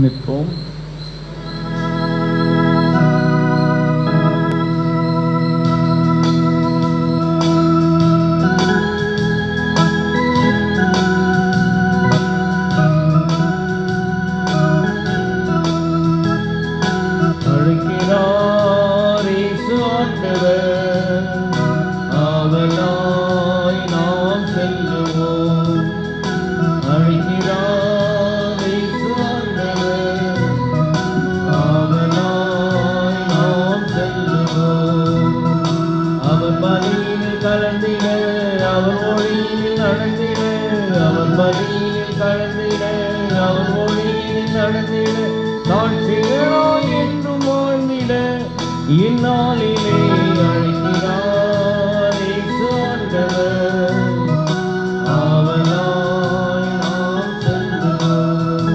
நிற்போம் அழைக்கிறார் இயேசு ஆண்டவர் ஆவலாய் நாம் செல்லுவோம் அழைக்கிறார் இயேசு ஆண்டவர் ஆவலாய் நாம் செல்லுவோம் அவர் பலியில் கலந்திட அவர் மொழியில் நடந்திட அவர் பலியில் கலந்திட அவர் மொழியில் நடந்திட சாட்சிகளாய் என்றும் வாழ்ந்திட இந்நாளிலே அழைக்கிறார் இயேசு ஆண்டவர் ஆவலாய் நாம் செல்லுவோம்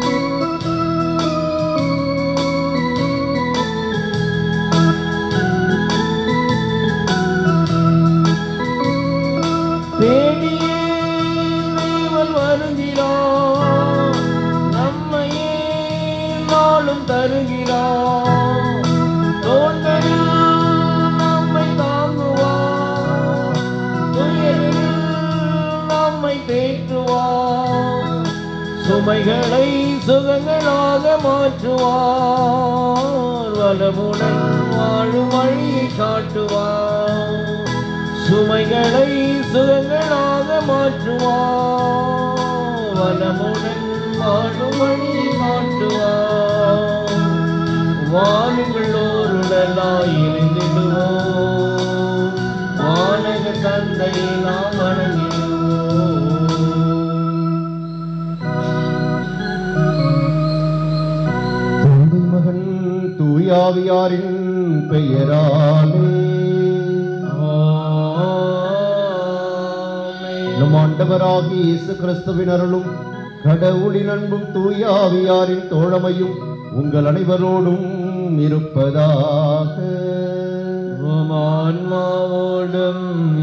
தேடியே தேவன் வருகிறார் நம்மையே நாளும் தருகிறார் தோள்களில் நம்மை தாங்குவார் துயரில் நம்மை தேற்றுவார் சுமைகளை சுகங்களாக மாற்றுவார் வளமுடன் வாழும் வழியை காட்டுவார் சுமைகளை சுகங்களாக மாற்றுவார் வளமுடன் வாழும் வழியை காட்டுவார் வானுங்கள் ஓருடலாய் இருந்திடுவோம் வானக தந்தையை நாம் வணங்கிடுவோம் தந்தை மகன் தூயாவியாரின் பெயராலே நம் ஆண்டவராகிய இயேசு கிறிஸ்துவின் அருளும் கடவுளின் அன்பும் தூயாவியாரின் தோழமையும் உங்கள் அனைவரோடும் இருப்பதாக ஆன்மாவோடும்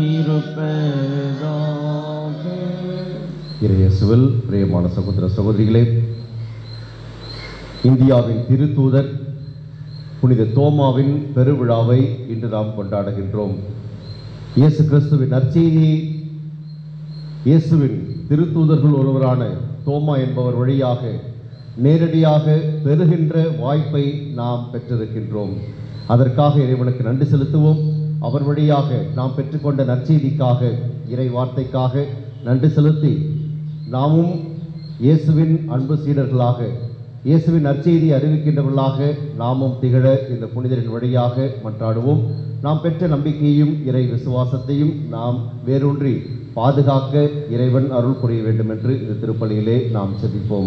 இருப்பதாக இறையேசுவில் பிரியமான சகோதர சகோதரிகளே இந்தியாவின் திருத்தூதர் புனித தோமாவின் பெருவிழாவை இன்று நாம் கொண்டாடுகின்றோம் இயேசு கிறிஸ்துவின் நற்செய்தியை இயேசுவின் திருத்தூதர்கள் ஒருவரான தோமா என்பவர் வழியாக நேரடியாக பெறுகின்ற வாய்ப்பை நாம் பெற்றிருக்கின்றோம் அதற்காக இறைவனுக்கு நன்றி செலுத்துவோம் அவர் வழியாக நாம் பெற்றுக்கொண்ட நற்செய்திக்காக இறை வார்த்தைக்காக நன்றி செலுத்தி நாமும் இயேசுவின் அன்பு சீடர்களாக இயேசுவின் நற்செய்தி அறிவிக்கின்றவர்களாக நாமும் திகழ இந்த புனிதரின் வழியாக மன்றாடுவோம் நாம் பெற்ற நம்பிக்கையும் இறை விசுவாசத்தையும் நாம் வேரூன்றி பாதுகாக்க இறைவன் அருள் புரிய வேண்டும் என்று இந்த திருப்பலியிலே நாம் செபிப்போம்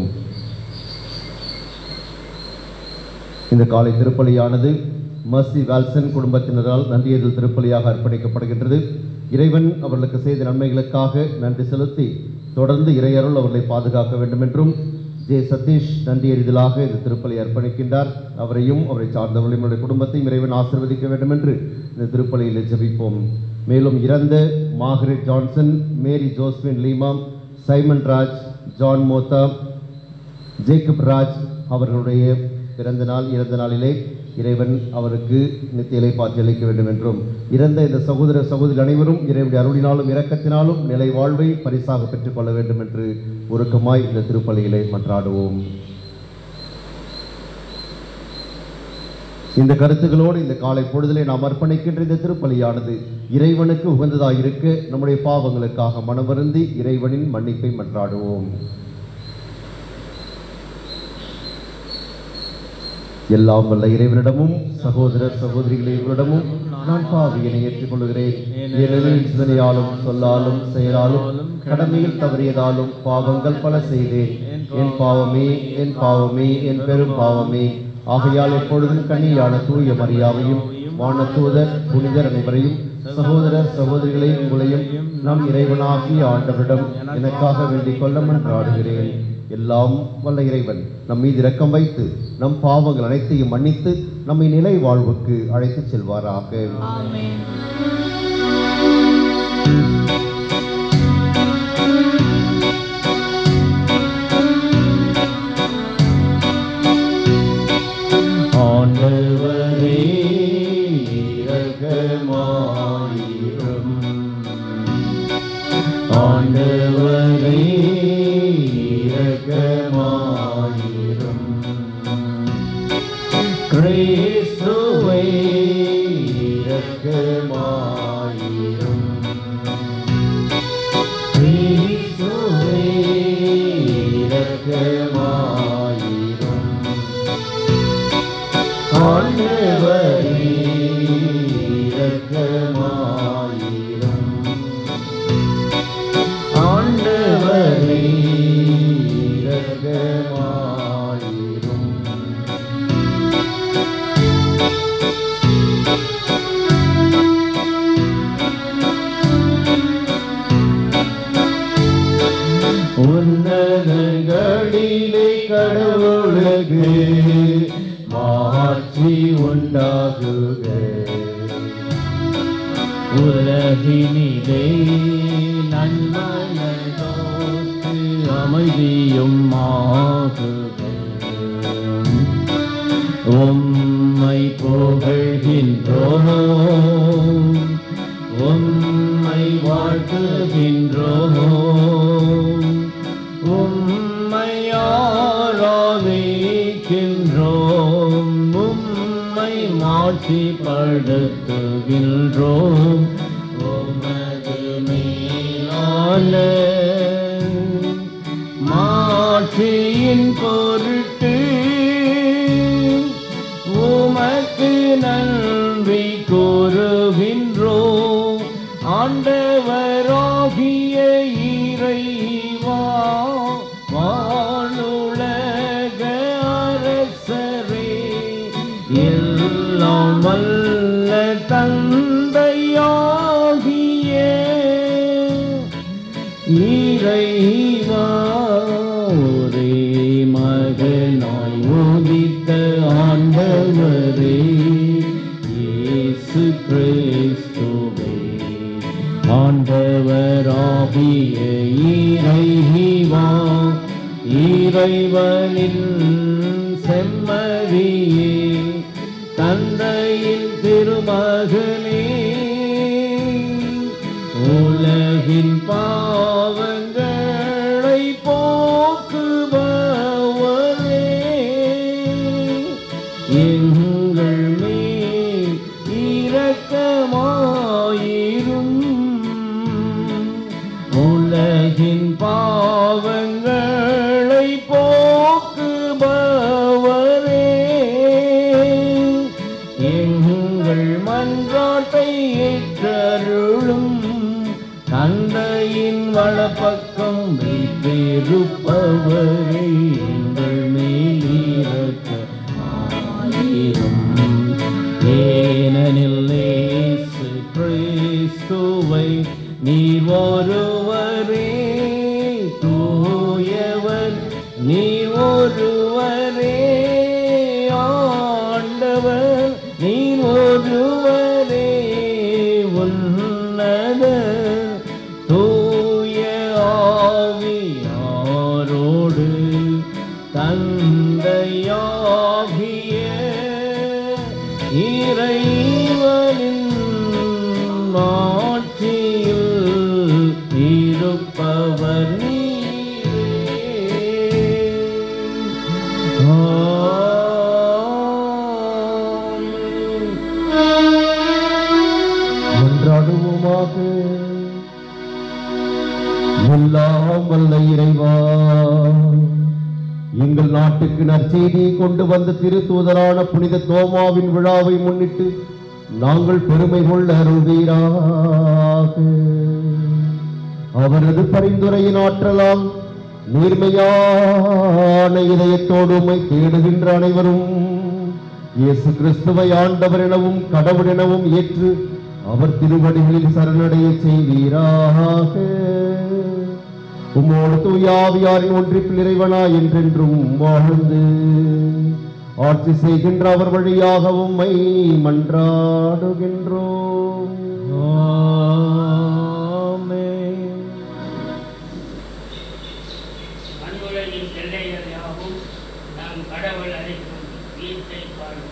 இந்த காலை திருப்பலியானது மர்சி வால்சன் குடும்பத்தினரால் நன்றியறிதல் திருப்பலியாக அர்ப்பணிக்கப்படுகின்றது இறைவன் அவர்களுக்கு செய்த நன்மைகளுக்காக நன்றி செலுத்தி தொடர்ந்து இறையருள் அவர்களை பாதுகாக்க வேண்டும் என்றும் ஜே சதீஷ் நன்றியறிதலாக இந்த திருப்பலி அர்ப்பணிக்கின்றார் அவரையும் அவரை சார்ந்தவர்களையும் அவருடைய குடும்பத்தையும் இறைவன் ஆசீர்வதிக்க வேண்டும் என்று இந்த திருப்பலியில் ஜெபிப்போம் மேலும் இறந்த மார்கரெட் ஜான்சன் மேரி ஜோஸ்பின் லீமாம் Simon Raj John Motha Jacob Raj அவர்களுடைய பிறந்த நாள் இறந்த நாளிலே இறைவன் அவருக்கு நித்திய இலைப்பாற்றி அளிக்க வேண்டும் என்றும் இறந்த இந்த சகோதர சகோதரி அனைவரும் இறைவனுடைய அருளினாலும் இரக்கத்தினாலும் நிலை வாழ்வை பரிசாக பெற்றுக்கொள்ள வேண்டும் என்று உருக்கமாய் இந்த திருப்பலியிலே மன்றாடுவோம் இந்த கருத்துக்களோடு இந்த காலை பொழுதிலே நாம் அர்ப்பணிக்கின்ற இந்த திருப்பலியானது இறைவனுக்கு உகந்ததாக இருக்க நம்முடைய பாவங்களுக்காக மனவருந்தி இறைவனின் மன்னிப்பை மன்றாடுவோம் எல்லாம் வல்ல இறைவனிடமும் சகோதரர் சகோதரிகளிடமும் நான் பாவியனை ஏற்றுக்கொள்கிறேன் ஏனெனில் சிந்தனையாலும் சொல்லாலும் செயலாலும் கடமையில் தவறியதாலும் பாவங்கள் பல செய்தேன் என் பாவமே என் பாவமே என் பெரும் பாவமே ஆகையால் எப்பொழுதும் கண்ணியான தூய மரியாவையும் வானதூதர் புனிதர் அனைவரையும் சகோதரர் சகோதரிகளை உங்களையும் நம் இறைவனாகிய ஆண்டவரிடம் எனக்காக வேண்டிக் கொள்ள மன்றாடுகிறேன் எல்லாம் வல்ல இறைவன் நம் மீது இரக்கம் வைத்து நம் பாவங்கள் அனைத்தையும் மன்னித்து நம்மை நிலை வாழ்வுக்கு அழைத்துச் செல்வாராக கிறிஸ்துவை இரக்கமாயிரும் கிறிஸ்துவை இரக்கமாயிரும் ஆண்டவரே இரக்கமாயிரும் ஆண்டவரே இரக்கமாயிரும் உன்னதங்களிலே கடவுளுக்கு மாட்சி உண்டாகுக உலகினிலே நன்மனதோக்கு அமைதியும் ஆகுக உம்மை புகழ்கின்றோம் உம்மை வாழ்த்துகின்றோம் உம்மை ஆராதிக்கின்றோம் உம்மை மாட்சிப்படுத்துகின்றோம் உமது மேலான மாட்சியின் பொருட்டு உமக்கு நன்றி கூறுகின்றோம் ஆண்டவராகிய இறைவா வானுலக அரசரே எல்லாம் வல்ல தந்தையாகிய இறைவா ஒரே மகனாய் உதித்த ஆண்டவரே இயேசு கிறிஸ்துவே ஆண்டவராகிய இறைவா இறைவனின் செம்மறியே தந்தையின் திருமகனே உலகின் பாவங்களை போக்குபவரே எங்கள் மேல் இரக்கமாயிரும் உலகின் பாவங்களை போக்குபவரே எங்கள் மன்றாட்டை ஏற்றருளும் தந்தையின் வலப்பக்கம் வைத்திருப்பவரே எங்கள் மேலிருக்க ஆயிரும் ஏனெனில் இயேசு கிறிஸ்துவை நீர் ஒருவரே தூயவர் நீர் ஒருவரே ஆண்டவர் நீர் ஒருவரே உன்னத தூய ஆவியாரோடு தந்தையாகிய இறைவனின் ஆட்சியில் இருப்பவர் மன்றாடுவோமாக எல்லாம் வல்ல இறைவா எங்கள் நாட்டுக்கு நற்செய்தியை கொண்டு வந்த திருத்தூதரான புனித தோமாவின் விழாவை முன்னிட்டு நாங்கள் பெருமை கொள்ள அருள்வீராக அவரது பரிந்துரையின் ஆற்றலால் நீர்மையான இதயத்தோடு உம்மை தேடுகின்ற அனைவரும் இயேசு கிறிஸ்துவை ஆண்டவர் எனவும் கடவுள் எனவும் ஏற்று அவர் திருவடிகளில் சரணடைய செய்வீராக உம்மோடு தூயாவியாரின் ஒன்றிப்பில் இறைவனா என்றென்றும் வாழ்ந்து ஆட்சி செய்கின்ற அவர் வழியாக உம்மை மன்றாடுகின்றோம் அன்புலகின் எல்லைகள் யாவும் நாம் கடவுள் அளிக்கும் வீட்டை காணும்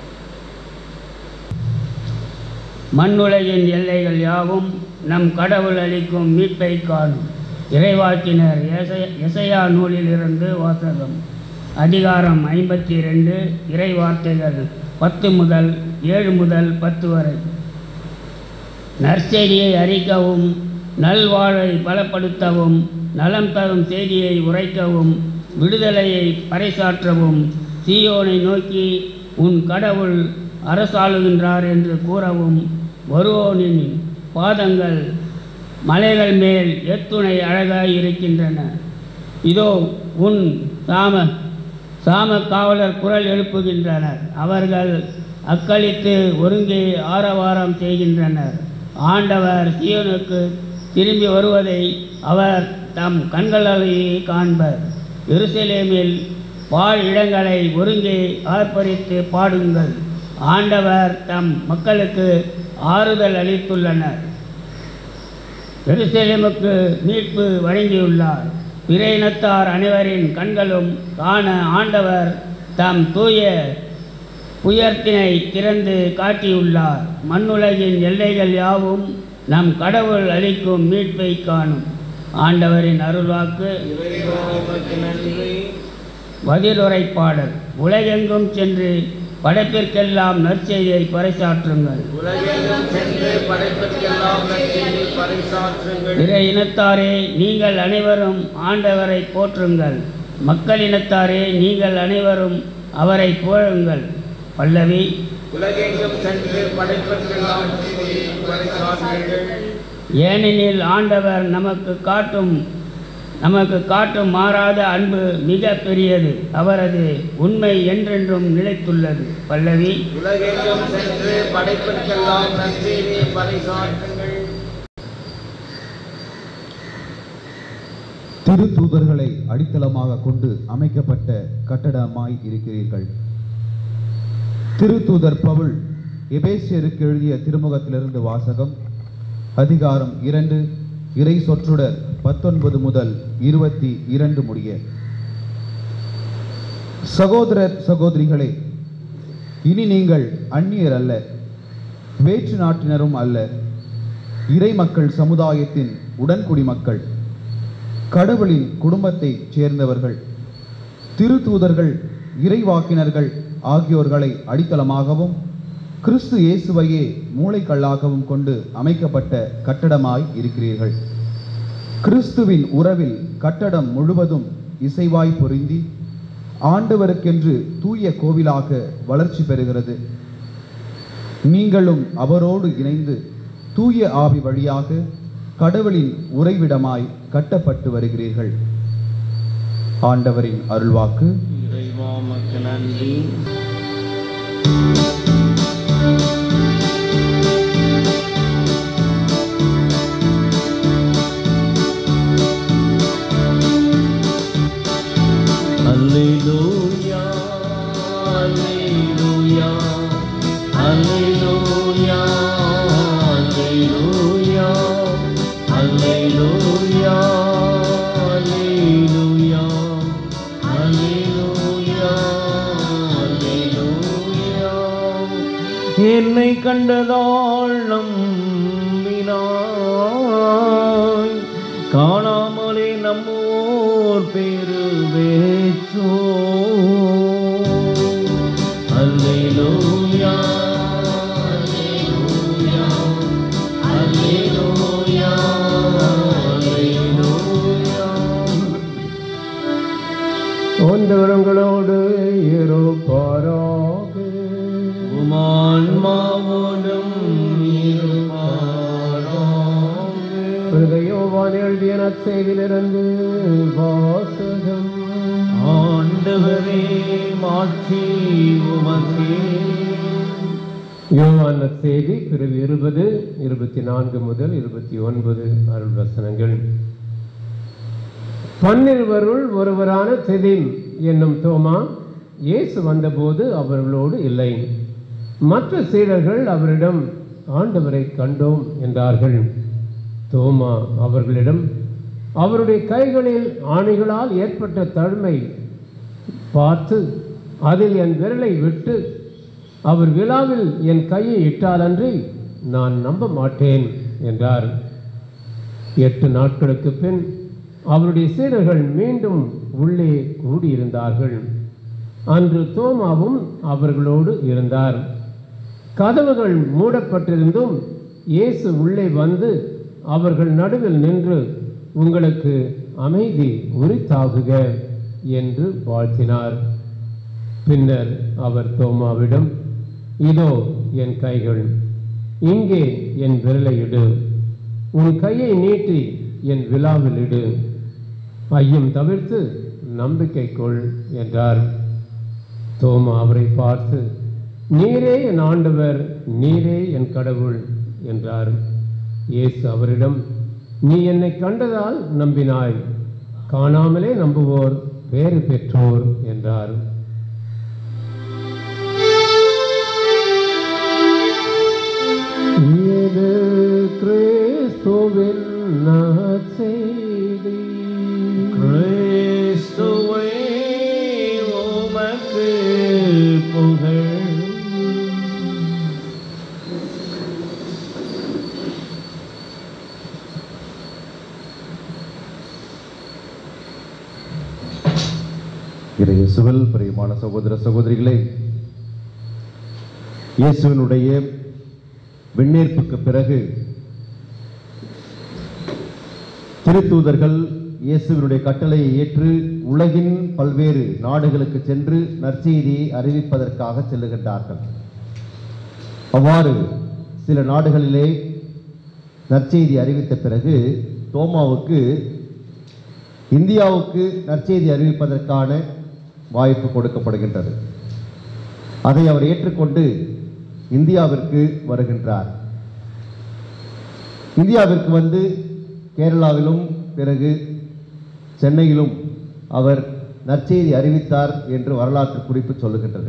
மண்ணுலகின் எல்லைகள் யாவும் நம் கடவுள் அளிக்கும் மீட்பை காணும் இறைவாக்கினர் எசை- எசையா நூலிலிருந்து வாசகம் அதிகாரம் ஐம்பத்தி ரெண்டு இறைவார்த்தைகள் பத்து முதல் ஏழு முதல் பத்து வரை நற்செய்தியை அறிக்கவும் நல்வாழ்வை பலப்படுத்தவும் நலம் தரும் செய்தியை உரைக்கவும் விடுதலையை பறைசாற்றவும் சீயோனை நோக்கி உன் கடவுள் அரசாளுகின்றார் என்று கூறவும் வருவோனின் பாதங்கள் மலைகள் மேல் எத்துணை அழகாய் இருக்கின்றன இதோ உன் சாம சாம காவலர் குரல் எழுப்புகின்றனர் அவர்கள் அக்களித்து ஒருங்கே ஆரவாரம் செய்கின்றனர் ஆண்டவர் சியோனுக்கு திரும்பி வருவதை அவர் தம் கண்களாலேயே காண்பர் எருசலேமில் பாழ் இடங்களை ஒருங்கே ஆர்ப்பரித்து பாடுங்கள் ஆண்டவர் தம் மக்களுக்கு ஆறுதல் அளித்துள்ளனர் எருசலேமுக்கு மீட்பு வழங்கியுள்ளார் பிற இனத்தார் அனைவரின் கண்களும் காண ஆண்டவர் தம் தூய உயர்த்தினை திறந்து காட்டியுள்ளார் மண்ணுலகின் எல்லைகள் யாவும் நம் கடவுள் அளிக்கும் மீட்பை காணும் ஆண்டவரின் அருள்வாக்கு பதிலுரைப்பாடல் உலகெங்கும் சென்று படைப்பிற்கெல்லாம் நற்செய்தியை பறைசாற்றுங்கள் உலகெங்கும் சென்று படைப்பிற்கெல்லாம் நற்செய்தியை பறைசாற்றுங்கள் பிற இனத்தாரே நீங்கள் அனைவரும் ஆண்டவரை போற்றுங்கள் மக்களினத்தாரே நீங்கள் அனைவரும் அவரை புகழுங்கள் பல்லவி உலகெங்கும் சென்று படைப்பிற்கெல்லாம் நற்செய்தியை பறைசாற்றுங்கள் ஏனெனில் ஆண்டவர் நமக்கு காட்டும் நமக்கு காட்டும் மாறாத அன்பு மிக பெரியது அவரது உண்மை என்றென்றும் நிலைத்துள்ளது பல்லவி உலகெங்கும் சென்று படைப்பிற்கெல்லாம் நற்செய்தியை பறைசாற்றுங்கள் திருத்தூதர்களை அடித்தளமாக கொண்டு அமைக்கப்பட்ட கட்டடமாய் இருக்கிறீர்கள் திருத்தூதர் பவுல் எபேசியருக்கு எழுதிய திருமுகத்திலிருந்து வாசகம் அதிகாரம் இரண்டு இறை சொற்றொடர் பத்தொன்பது முதல் இருபத்தி இரண்டு முடிய சகோதரர் சகோதரிகளே இனி நீங்கள் அந்நியர் அல்ல வேற்று நாட்டினரும் அல்ல இறை மக்கள் சமுதாயத்தின் உடன்குடிமக்கள் கடவுளின் குடும்பத்தைச் சேர்ந்தவர்கள் திருத்தூதர்கள் இறைவாக்கினர்கள் ஆகியோர்களை அடித்தளமாகவும் கிறிஸ்து இயேசுவையே மூளைக்கல்லாகவும் கொண்டு அமைக்கப்பட்ட கட்டடமாய் இருக்கிறீர்கள் கிறிஸ்துவின் உறவில் கட்டடம் முழுவதும் இசைவாய் பொருந்தி ஆண்டவருக்கென்று தூய கோவிலாக வளர்ச்சி பெறுகிறது நீங்களும் அவரோடு இணைந்து தூய ஆவி வழியாக கடவுளின் உறைவிடமாய் கட்டப்பட்டு வருகிறீர்கள் ஆண்டவரின் அருள்வாக்கு இறைவாமக்கு நன்றி அல்லேலூயா அல்லேலூயா அல்லேலூயா அல்லேலூயா அல்லேலூயா அல்லேலூயா அல்லேலூயா அல்லேலூயா என்னை கண்டதால் நம்பினாய் காணாமலே நம்மோர் பேரு வேச்சோ அல்லேலூயா அல்லேலூயா அல்லேலூயா அல்லேலூயா ஆண்டவரங்களோடு இருப்பாராக உமான்மாவோடும் ஹிருதயோவான் எழுதிய நற்செய்தியிலிருந்து வாசகம் ஆண்டவரே மாட்சி உமக்கே யோவான் நற்செய்தி பிரிவு இருபது இருபத்தி நான்கு முதல் இருபத்தி ஒன்பது அருள் வசனங்கள் பன்னிருவருள் ஒருவரான செதிம் என்னும் தோமா இயேசு வந்தபோது அவர்களோடு இல்லை மற்ற சீடர்கள் அவரிடம் ஆண்டவரை கண்டோம் என்றார்கள் தோமா அவர்களிடம் அவருடைய கைகளில் ஆணிகளால் ஏற்பட்ட தழுமை பார்த்து அதில் என் விரலை விட்டு அவர் விழாவில் என் கையை இட்டாலன்றி நான் நம்ப மாட்டேன் என்றார் எட்டு நாட்களுக்கு பின் அவருடைய சீடர்கள் மீண்டும் உள்ளே கூடியிருந்தார்கள் அன்று தோமாவும் அவர்களோடு இருந்தார் கதவுகள் மூடப்பட்டிருந்தும் இயேசு உள்ளே வந்து அவர்கள் நடுவில் நின்று உங்களுக்கு அமைதி உரித்தாகுக என்று வாழ்த்தினார் பின்னர் அவர் தோமாவிடம் இதோ என் கைகள் இங்கே என் விரலை இடு உன் கையை நீட்டி என் விழாவில் இடு ஐயம் தவிர்த்து நம்பிக்கை கொள் என்றார் தோமா அவரை பார்த்து நீரே என் ஆண்டவர் நீரே என் கடவுள் என்றார் இயேசு அவரிடம் நீ என்னை கண்டதால் நம்பினாய் காணாமலே நம்புவோர் பேறு பெற்றோர் என்றார் இது கிறிஸ்துவின் நற்செய்தி கிறிஸ்துவே உமக்கு புகழ் இயேசுவில் பிரியமான சகோதர சகோதரிகளே இயேசுவினுடைய விண்ணேற்புக்கு பிறகு திருத்தூதர்கள் இயேசுவினுடைய கட்டளையை ஏற்று உலகின் பல்வேறு நாடுகளுக்கு சென்று நற்செய்தியை அறிவிப்பதற்காக செல்லுகின்றார்கள் அவ்வாறு சில நாடுகளிலே நற்செய்தி அறிவித்த பிறகு தோமாவுக்கு இந்தியாவுக்கு நற்செய்தி அறிவிப்பதற்கான வாய்ப்பு கொடுக்கப்படுகின்றது அதை அவர் ஏற்றுக்கொண்டு இந்தியாவிற்கு வருகின்றார் இந்தியாவிற்கு வந்து கேரளாவிலும் பிறகு சென்னையிலும் அவர் நற்செய்தி அறிவித்தார் என்று வரலாற்று குறிப்பு சொல்லுகின்றது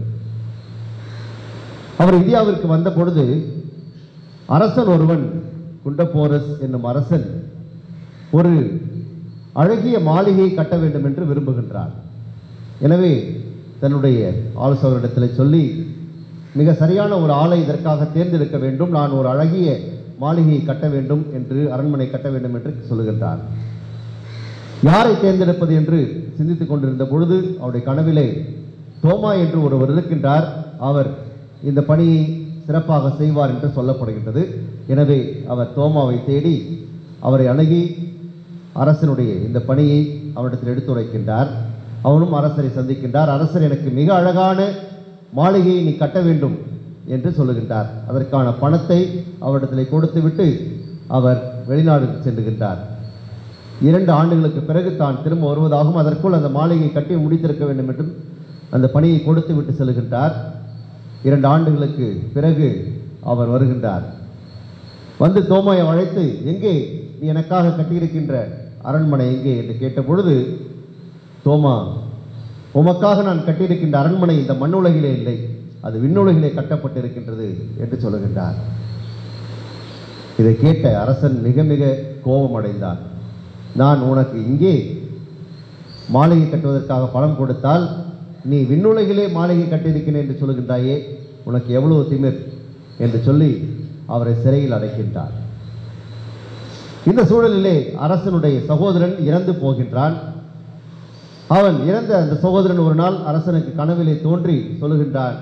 அவர் இந்தியாவிற்கு வந்த பொழுது அரசன் ஒருவன் குண்டபோரஸ் என்னும் அரசன் ஒரு அழகிய மாளிகையை கட்ட வேண்டும் என்று விரும்புகின்றார் எனவே தன்னுடைய ஆலோசகரிடத்தில் சொல்லி மிக சரியான ஒரு ஆளை இதற்காக தேர்ந்தெடுக்க வேண்டும் நான் ஒரு அழகிய மாளிகையை கட்ட வேண்டும் என்று அரண்மனை கட்ட வேண்டும் என்று சொல்லுகின்றார் யாரை தேர்ந்தெடுப்பது என்று சிந்தித்துக் கொண்டிருந்த பொழுது அவருடைய கனவிலே தோமா என்று ஒருவர் இருக்கின்றார் அவர் இந்த பணியை சிறப்பாக செய்வார் என்று சொல்லப்படுகின்றது எனவே அவர் தோமாவை தேடி அவரை அணுகி அரசனுடைய இந்த பணியை அவரிடத்தில் எடுத்துரைக்கின்றார் அவனும் அரசரை சந்திக்கின்றார் அரசர் எனக்கு மிக அழகான மாளிகையை நீ கட்ட வேண்டும் என்று சொல்லுகின்றார் அதற்கான பணத்தை அவரிடத்தில் கொடுத்துவிட்டு அவர் வெளிநாடுக்கு செல்லுகின்றார் இரண்டு ஆண்டுகளுக்கு பிறகு தான் திரும்ப வருவதாகவும் அதற்குள் அந்த மாளிகையை கட்டி முடித்திருக்க வேண்டும் என்றும் அந்த பணியை கொடுத்து விட்டு செல்கின்றார் இரண்டு ஆண்டுகளுக்கு பிறகு அவர் வருகின்றார் வந்து தோமாயை அழைத்து எங்கே நீ எனக்காக கட்டியிருக்கின்ற அரண்மனை எங்கே என்று கேட்ட பொழுது தோமா உமக்காக நான் கட்டியிருக்கின்ற அரண்மனை இந்த மண்ணுலகிலே இல்லை அது விண்ணுலகிலே கட்டப்பட்டிருக்கின்றது என்று சொல்லுகின்றார் இதை கேட்ட அரசன் மிக மிக கோபமடைந்தார் நான் உனக்கு இங்கே மாளிகை கட்டுவதற்காக பணம் கொடுத்தால் நீ விண்ணுலகிலே மாளிகை கட்டியிருக்கிறேன் என்று சொல்லுகின்றாயே உனக்கு எவ்வளவு திமிர் என்று சொல்லி அவரை சிறையில் அடைக்கின்றார் இந்த சூழலிலே அரசனுடைய சகோதரன் இறந்து போகின்றான் அவன் இறந்த அந்த சகோதரன் ஒரு நாள் அரசனுக்கு கனவிலே தோன்றி சொல்லுகின்றான்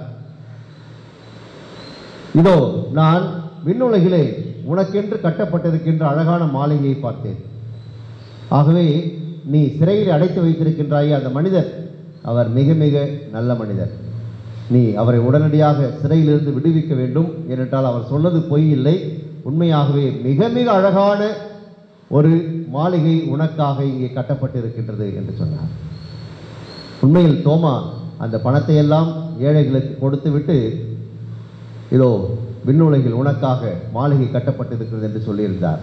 இதோ நான் விண்ணுலகிலே உனக்கென்று கட்டப்பட்டிருக்கின்ற அழகான மாளிகையை பார்த்தேன் ஆகவே நீ சிறையில் அடைத்து வைத்திருக்கின்றாயே அந்த மனிதர் அவர் மிக மிக நல்ல மனிதர் நீ அவரை உடனடியாக சிறையிலிருந்து விடுவிக்க வேண்டும் ஏனென்றால் அவர் சொன்னது பொய் இல்லை உண்மையாகவே மிக மிக அழகான ஒரு மாளிகை உனக்காக இங்கே கட்டப்பட்டிருக்கின்றது என்று சொன்னார் உண்மையில் தோமா அந்த பணத்தை எல்லாம் ஏழைகளுக்கு கொடுத்துவிட்டு இதோ விண்ணுலகில் உனக்காக மாளிகை கட்டப்பட்டிருக்கிறது என்று சொல்லியிருந்தார்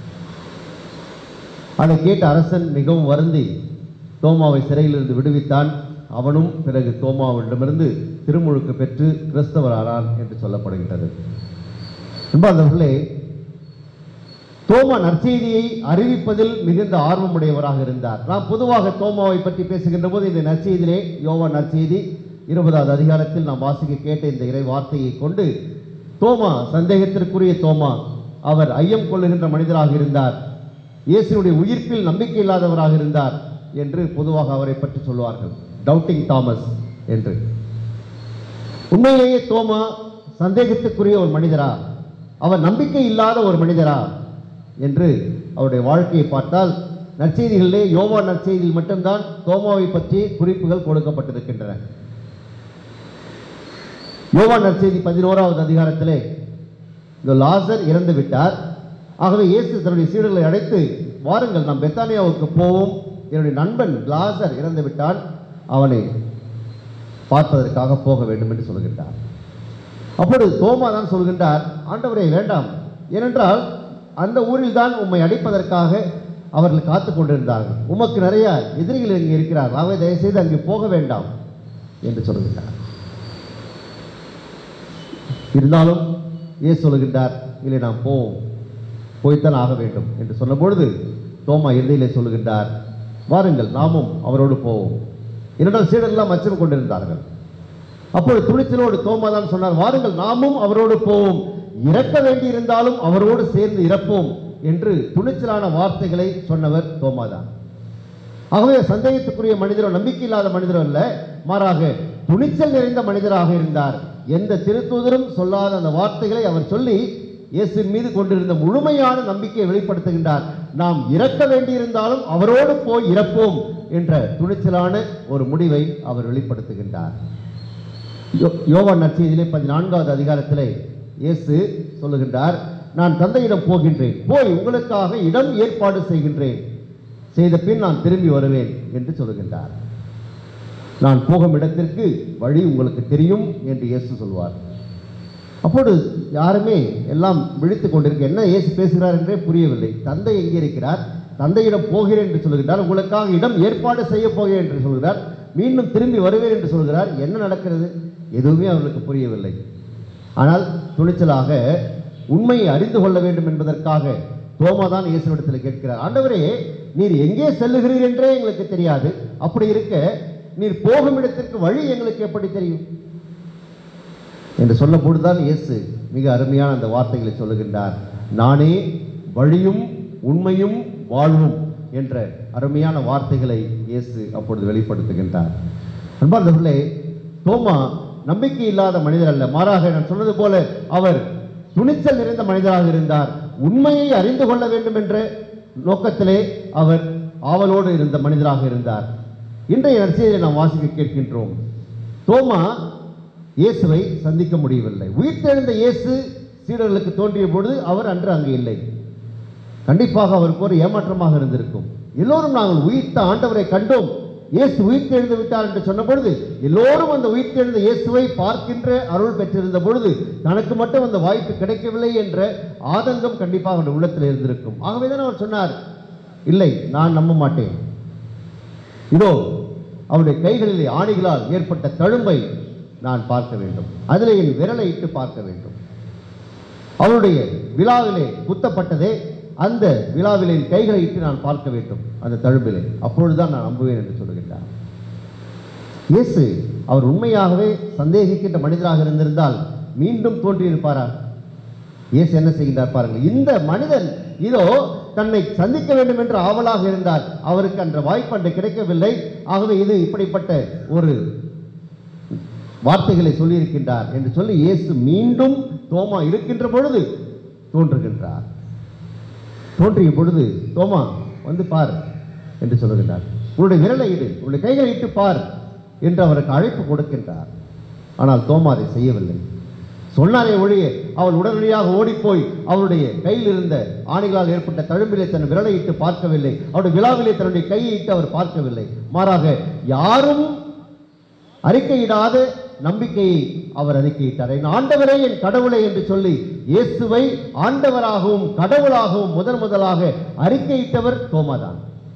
அதை கேட்ட அரசன் மிகவும் வருந்தி தோமாவை சிறையிலிருந்து விடுவித்தான் அவனும் பிறகு தோமாவிடமிருந்து திருமுழுக்கு பெற்று கிறிஸ்தவரானான் என்று சொல்லப்படுகின்றது அன்பார்ந்தவர்களே தோமா நற்செய்தியை அறிவிப்பதில் மிகுந்த ஆர்வமுடையவராக இருந்தார் நாம் பொதுவாக தோமாவை பற்றி பேசுகின்ற போது இந்த நற்செய்தியிலே யோவா நற்செய்தி இருபதாவது அதிகாரத்தில் நாம் வாசிக்க கேட்ட இந்த இறை வார்த்தையை கொண்டு தோமா சந்தேகத்திற்குரிய தோமா அவர் ஐயம் கொள்ளுகின்ற மனிதராக இருந்தார் இயேசுனுடைய உயிர்ப்பில் நம்பிக்கை இல்லாதவராக இருந்தார் என்று பொதுவாக அவரை பற்றி சொல்வார்கள் டவுட்டிங் தாமஸ் என்று உண்மையிலேயே தோமா சந்தேகத்துக்குரிய ஒரு மனிதரா அவர் நம்பிக்கை இல்லாத ஒரு மனிதரா என்று அவருடைய வாழ்க்கையை பார்த்தால் நற்செய்திகளிலே யோவா நற்செய்தியில் மட்டும்தான் தோமாவை பற்றி குறிப்புகள் கொடுக்கப்பட்டிருக்கின்றன யோவா நற்செய்தி பதினோராவது அதிகாரத்திலே இந்த லாசர் இறந்து விட்டார் ஆகவே இயேசு தன்னுடைய சீடர்களை அழைத்து வாருங்கள் நாம் பெத்தானியாவுக்கு போவோம் என்னுடைய நண்பன் லாசர் இறந்து விட்டான் அவனை பார்ப்பதற்காக போக வேண்டும் என்று சொல்கின்றார் அப்பொழுது தோமா தான் சொல்கின்றார் ஆண்டவரே வேண்டாம் ஏனென்றால் அந்த ஊரில் தான் உம்மை அடிப்பதற்காக அவர்கள் காத்து கொண்டிருந்தார்கள் உமக்கு நிறைய எதிரிகள் இங்கே இருக்கிறார்கள் ஆகவே தயவுசெய்து அங்கே போக வேண்டாம் என்று சொல்கின்றார் இருந்தாலும் ஏன் சொல்லுகின்றார் இல்லை நாம் போவோம் போய்த்தான் ஆக வேண்டும் என்று சொன்னபொழுது தோமா இறுதியிலே சொல்லுகின்றார் வாருங்கள் நாமும் அவரோடு போவோம் இரண்டால் சீடரெல்லாம் அச்சம் கொண்டிருந்தார்கள் அப்பொழுது துணிச்சலோடு தோமா தான் சொன்னார் வாருங்கள் நாமும் அவரோடு போவோம் இறக்க வேண்டியிருந்தாலும் அவரோடு சேர்ந்து இறப்போம் என்று துணிச்சலான வார்த்தைகளை சொன்னவர் தோமா தான் ஆகவே சந்தேகத்துக்குரிய மனிதரோ நம்பிக்கை இல்லாத மனிதரோ அல்ல மாறாக துணிச்சல் நிறைந்த மனிதராக இருந்தார் எந்த திருத்தூதரும் சொல்லாத அந்த வார்த்தைகளை அவர் சொல்லி இயேசுவின் மீது கொண்டிருந்த முழுமையான நம்பிக்கையை வெளிப்படுத்துகின்றார் நாம் இறக்க வேண்டியிருந்தாலும் அவரோடு போய் இறப்போம் என்ற துணிச்சலான ஒரு முடிவை அவர் வெளிப்படுத்துகின்றார் யோ- யோவான் நற்செய்தியிலே பதினான்காவது அதிகாரத்திலே இயேசு சொல்லுகின்றார் நான் தந்தையிடம் போகின்றேன் போய் உங்களுக்காக இடம் ஏற்பாடு செய்கின்றேன் செய்த பின் நான் திரும்பி வருவேன் என்று சொல்லுகின்றார் நான் போகும் இடத்திற்கு வழி உங்களுக்கு தெரியும் என்று இயேசு சொல்வார் அப்போது யாருமே எல்லாம் விழித்துக் கொண்டிருக்க என்ன இயேசு பேசுகிறார் என்றே புரியவில்லை தந்தை எங்கே இருக்கிறார் தந்தையிடம் போகிறேன் என்று சொல்கிறார் உங்களுக்காக இடம் ஏற்பாடு செய்ய போகிறேன் என்று சொல்கிறார் மீண்டும் திரும்பி வருவேன் என்று சொல்கிறார் என்ன நடக்கிறது எதுவுமே அவர்களுக்கு புரியவில்லை ஆனால் துணிச்சலாக உண்மையை அறிந்து கொள்ள வேண்டும் என்பதற்காக தோமா தான் இயேசுவிடத்தில் கேட்கிறார் ஆண்டவரே நீர் எங்கே செல்லுகிறீர் என்றே எங்களுக்கு தெரியாது அப்படி இருக்க நீர் போகும் இடத்திற்கு வழி எங்களுக்கு எப்படி தெரியும் என்று சொல்லப்பொழுதுதான் இயேசு மிக அருமையான அந்த வார்த்தைகளை சொல்லுகின்றார் நானே வழியும் உண்மையும் வாழ்வும் என்ற அருமையான வார்த்தைகளை இயேசு அப்பொழுது வெளிப்படுத்துகின்றார் அன்பார்ந்தவர்களே தோமா நம்பிக்கை இல்லாத மனிதர் அல்ல மாறாக நான் சொன்னது போல அவர் துணிச்சல் நிறைந்த மனிதராக இருந்தார் உண்மையை அறிந்து கொள்ள வேண்டும் என்ற நோக்கத்திலே அவர் ஆவலோடு இருந்த மனிதராக இருந்தார் இன்றைய நற்செய்தியை நாம் வாசிக்க கேட்கின்றோம் தோமா இயேசுவை சந்திக்க முடியவில்லை உயிர்த்தெழுந்த இயேசு சீடர்களுக்கு தோன்றிய பொழுது அவர் அன்று அங்கு இல்லை கண்டிப்பாக அவருக்கு ஒரு ஏமாற்றமாக இருந்திருக்கும் எல்லோரும் நாங்கள் உயிர்த்த ஆண்டவரை கண்டோம் இயேசு உயிர்த்தெழுந்து விட்டார் என்று சொன்ன பொழுது எல்லோரும் அந்த உயிர்த்தெழுந்த இயேசுவை பார்க்கின்ற அருள் பெற்றிருந்த பொழுது தனக்கு மட்டும் அந்த வாய்ப்பு கிடைக்கவில்லை என்ற ஆதங்கம் கண்டிப்பாக அவருடைய உள்ளத்தில் இருந்திருக்கும் ஆகவே தான் அவர் சொன்னார் இல்லை நான் நம்ப மாட்டேன் இதோ அவருடைய கைகளிலே ஆணிகளால் ஏற்பட்ட தழும்பை நான் பார்க்க வேண்டும் அதிலே என் விரலை இட்டு பார்க்க வேண்டும் அவருடைய விழாவிலே குத்தப்பட்டதே அந்த விழாவிலே என் கைகளை இட்டு நான் பார்க்க வேண்டும் அந்த தழும்பிலே அப்பொழுதுதான் நான் நம்புவேன் என்று சொல்லுகின்றார் இயேசு அவர் உண்மையாகவே சந்தேகிக்கின்ற மனிதராக இருந்திருந்தால் மீண்டும் தோன்றியிருப்பாரா இயேசு என்ன செய்கின்றார் பாருங்கள் இந்த மனிதன் இதோ தன்னை சந்திக்க வேண்டும் என்று ஆவலாக இருந்தார் அவருக்கு அந்த வாய்ப்பு அன்று கிடைக்கவில்லை ஆகவே இது இப்படிப்பட்ட ஒரு வார்த்தைகளை சொல்லியிருக்கின்றார் என்று சொல்லி இயேசு மீண்டும் தோமா இருக்கின்ற பொழுது தோன்றுகின்றார் தோன்றிய பொழுது தோமா வந்து பார் என்று சொல்லுகின்றார் உன்னுடைய விரலை இடு உன்னுடைய கைகளை இட்டு பார் என்று அவருக்கு அழைப்பு கொடுக்கின்றார் ஆனால் தோமா அதை செய்யவில்லை சொன்னாரே ஒழிய அவள் உடனடியாக ஓடிப்போய் அவருடைய கையில் இருந்த ஆணிகளால் ஏற்பட்ட தழும்பிலே தன் விரலை இட்டு பார்க்கவில்லை அவருடைய விழாவிலே தன்னுடைய கையை இட்டு அவர் பார்க்கவில்லை மாறாக யாரும் அறிக்கையிடாத நம்பிக்கையை அவர் அறிக்கையிட்டார் என் ஆண்டவரே என் கடவுளை என்று சொல்லி இயேசுவை ஆண்டவராகவும் கடவுளாகவும் முதன் முதலாக அறிக்கையிட்டவர் தோமாதான்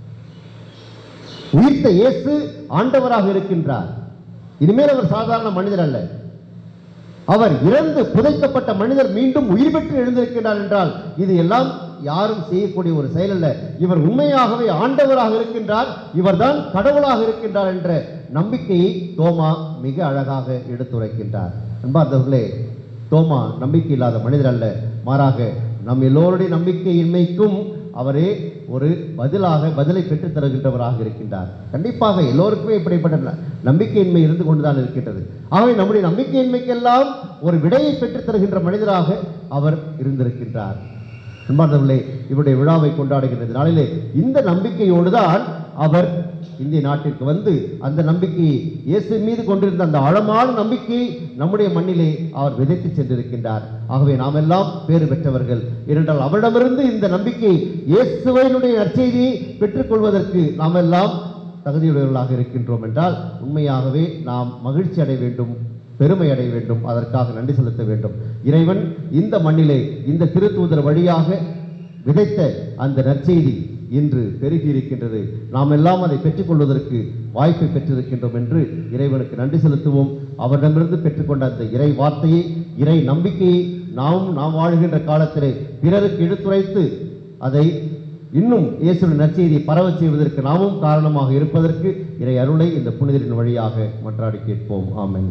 உயிர்த்த இயேசு ஆண்டவராக இருக்கின்றார் இனிமேல் அவர் சாதாரண மனிதர் அல்ல அவர் இறந்து புதைக்கப்பட்ட மனிதர் மீண்டும் உயிர் பெற்று எழுந்திருக்கிறார் என்றால் இது எல்லாம் யாரும் செய்யக்கூடிய ஒரு செயல் அல்ல இவர் உண்மையாகவே ஆண்டவராக இருக்கின்றார் இவர்தான் கடவுளாக இருக்கின்றார் என்ற நம்பிக்கையை தோமா மிக அழகாக எடுத்துரைக்கின்றார் அன்பார்ந்தவர்களே தோமா நம்பிக்கை இல்லாத மனிதர் அல்ல மாறாக நம் எல்லோருடைய நம்பிக்கையின்மைக்கும் அவரே ஒரு பதிலாக பதிலை பெற்றுத் தருகின்றவராக இருக்கின்றார் கண்டிப்பாக எல்லோருக்குமே இப்படிப்பட்ட ந- நம்பிக்கையின்மை இருந்து கொண்டுதான் இருக்கின்றது ஆகவே நம்முடைய நம்பிக்கையின்மைக்கெல்லாம் ஒரு விடையை பெற்றுத் தருகின்ற மனிதராக அவர் இருந்திருக்கின்றார் அன்பார்ந்தவர்களே இவருடைய விழாவை கொண்டாடுகின்ற இந்த நாளிலே இந்த நம்பிக்கையோடு தான் அவர் இந்திய நாட்டிற்கு வந்து அந்த நம்பிக்கையை இயேசு மீது கொண்டிருந்த அந்த ஆழமான நம்பிக்கையை நம்முடைய மண்ணிலே அவர் விதைத்து சென்றிருக்கின்றார் ஆகவே நாம் எல்லாம் பேறு பெற்றவர்கள் ஏனென்றால் அவரிடமிருந்து இந்த நம்பிக்கை இயேசுவையினுடைய நற்செய்தியை பெற்றுக்கொள்வதற்கு நாம் எல்லாம் தகுதியுடையவர்களாக இருக்கின்றோம் என்றால் உண்மையாகவே நாம் மகிழ்ச்சி அடைய வேண்டும் பெருமை அடைய வேண்டும் அதற்காக நன்றி செலுத்த வேண்டும் இறைவன் இந்த மண்ணிலே இந்த திருத்தூதர் வழியாக விதைத்த அந்த நற்செய்தி இன்று பெருகி இருக்கின்றது நாம் எல்லாம் அதை பெற்றுக்கொள்வதற்கு வாய்ப்பை பெற்றிருக்கின்றோம் என்று இறைவனுக்கு நன்றி செலுத்துவோம் அவரிடமிருந்து பெற்றுக்கொண்ட அந்த இறை வார்த்தையை இறை நம்பிக்கையை நாம் நாம் வாழ்கின்ற காலத்திலே பிறருக்கு எடுத்துரைத்து அதை இன்னும் இயேசுவின் நற்செய்தியை பரவச் செய்வதற்கு நாமும் காரணமாக இருப்பதற்கு இறை அருளை இந்த புனிதரின் வழியாக மன்றாடி கேட்போம் ஆமென்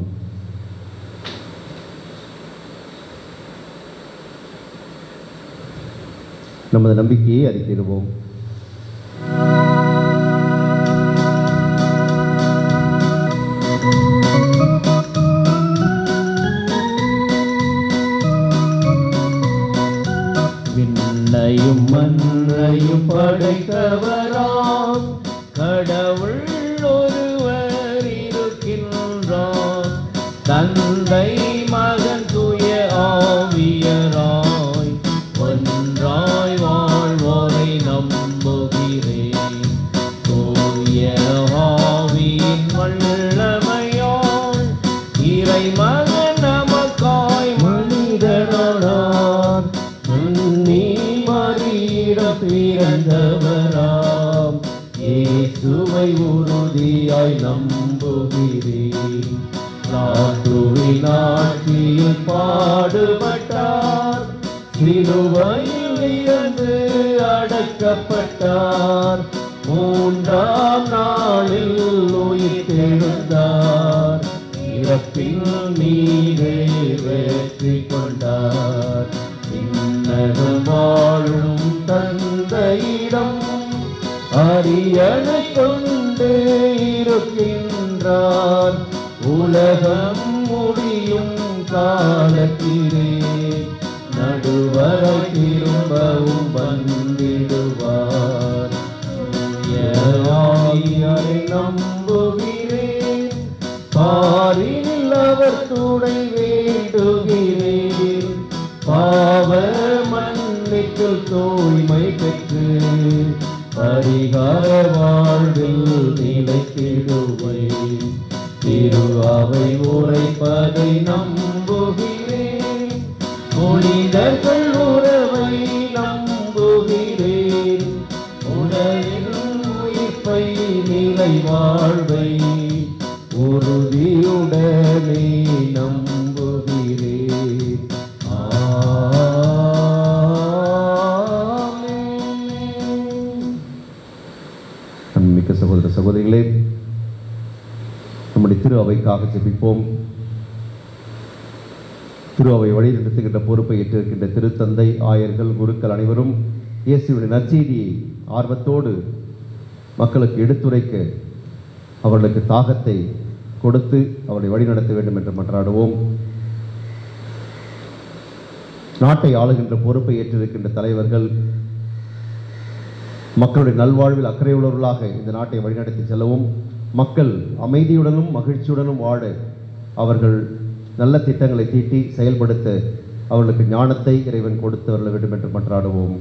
நமது நம்பிக்கையை அறிக்கையிடுவோம் விண்ணையும் மண்ணையும் படைத்தவராம் கடவுள் ஒருவர் இருக்கின்றார் தந்தை மகன் தூய ஆவியராய் ஒன்றாய் வாழ்வோரை நம்புகிறேன் தூய ஆவியின் வல்லமையால் இறை மகன் நமக்காய் மனிதனானார் நீ மறியிட பிறந்தவராம் இயேசுவை உறுதியாய் நம்புகிறேன் நாட்டுவின் ஆட்சியில் பாடுபட்டார் சிலுவையில் இருந்து அடக்கப்பட்டார் மூன்றாம் நாளில் உயிர் தெழுந்தார் இறப்பின் மீதே வெற்றி கொண்டார் இன்னகம் வாழும் தந்தையிடம் அரியணை கொண்டு இருக்கின்றார் உலகம் முடியும் காலத்திலே நடுவரை திரும்பவும் வந்திடுவார் ஆவியாரை நம்புகிறேன் பாரில் அவர் துணை வேண்டுகிறேன் பாவ மன்னிப்பில் தூய்மை பெற்று பரிகார வாழ்வில் நிலைத்திடுவேன் திரு அவை உரைப்பதை நம்புகிறேன் புனிதர்கள் உறவை நம்புகிறேன் உடலின் உயிர்ப்பை நிலை வாழ்வை உறுதியுடனே நம்புகிறேன் ஆமென். அன்பிக்க சகோதர சகோதரிகளே நம்முடைய திரு அவைக்காக ஜெபிப்போம் திரு அவை வழிநடத்துகின்ற பொறுப்பை ஏற்றிருக்கின்ற திருத்தந்தை ஆயர்கள் குருக்கள் அனைவரும் இயேசுவின் நற்செய்தியை ஆர்வத்தோடு மக்களுக்கு எடுத்துரைக்க அவர்களுக்கு தாகத்தை கொடுத்து அவர்களை வழிநடத்த வேண்டும் என்று மன்றாடுவோம் நாட்டை ஆளுகின்ற பொறுப்பை ஏற்றிருக்கின்ற தலைவர்கள் மக்களுடைய நல்வாழ்வில் அக்கறையுள்ளவர்களாக இந்த நாட்டை வழிநடத்தி செல்லவும் மக்கள் அமைதியுடனும் மகிழ்ச்சியுடனும் வாழ அவர்கள் நல்ல திட்டங்களை தீட்டி செயல்படுத்த அவர்களுக்கு ஞானத்தை இறைவன் கொடுத்து வரல வேண்டும் என்று மன்றாடுவோம்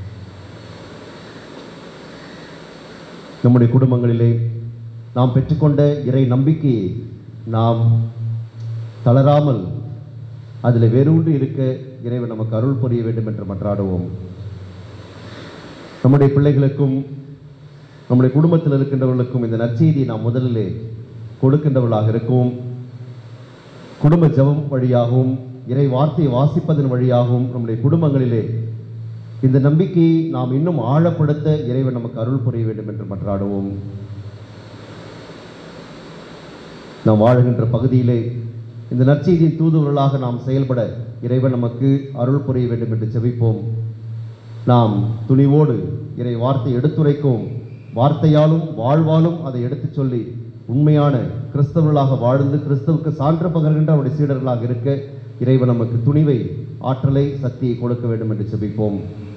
நம்முடைய குடும்பங்களிலே நாம் பெற்றுக்கொண்ட இறை நம்பிக்கையை நாம் தளராமல் அதில் வேரூன்றி இருக்க இறைவன் நமக்கு அருள் புரிய வேண்டும் என்று மன்றாடுவோம் நம்முடைய பிள்ளைகளுக்கும் நம்முடைய குடும்பத்தில் இருக்கின்றவர்களுக்கும் இந்த நற்செய்தியை நாம் முதலிலே கொடுக்கின்றவர்களாக இருக்கவும் குடும்ப ஜெபம் வழியாகவும் இறை வார்த்தையை வாசிப்பதன் வழியாகவும் நம்முடைய குடும்பங்களிலே இந்த நம்பிக்கையை நாம் இன்னும் ஆழப்படுத்த இறைவன் நமக்கு அருள் புரிய வேண்டும் என்று மன்றாடுவோம் நாம் வாழுகின்ற பகுதியிலே இந்த நற்செய்தியின் தூதுவர்களாக நாம் செயல்பட இறைவன் நமக்கு அருள் புரிய வேண்டும் என்று ஜெபிப்போம் நாம் துணிவோடு இறை வார்த்தை எடுத்துரைக்கவும் வார்த்தையாலும் வாழ்வாலும் அதை எடுத்துச் சொல்லி உண்மையான கிறிஸ்தவர்களாக வாழ்ந்து கிறிஸ்தவுக்கு சான்று பகர்கின்ற அவருடைய சீடர்களாக இருக்க இறைவன் நமக்கு துணிவை ஆற்றலை சக்தியை கொடுக்க வேண்டும் என்று செபிப்போம்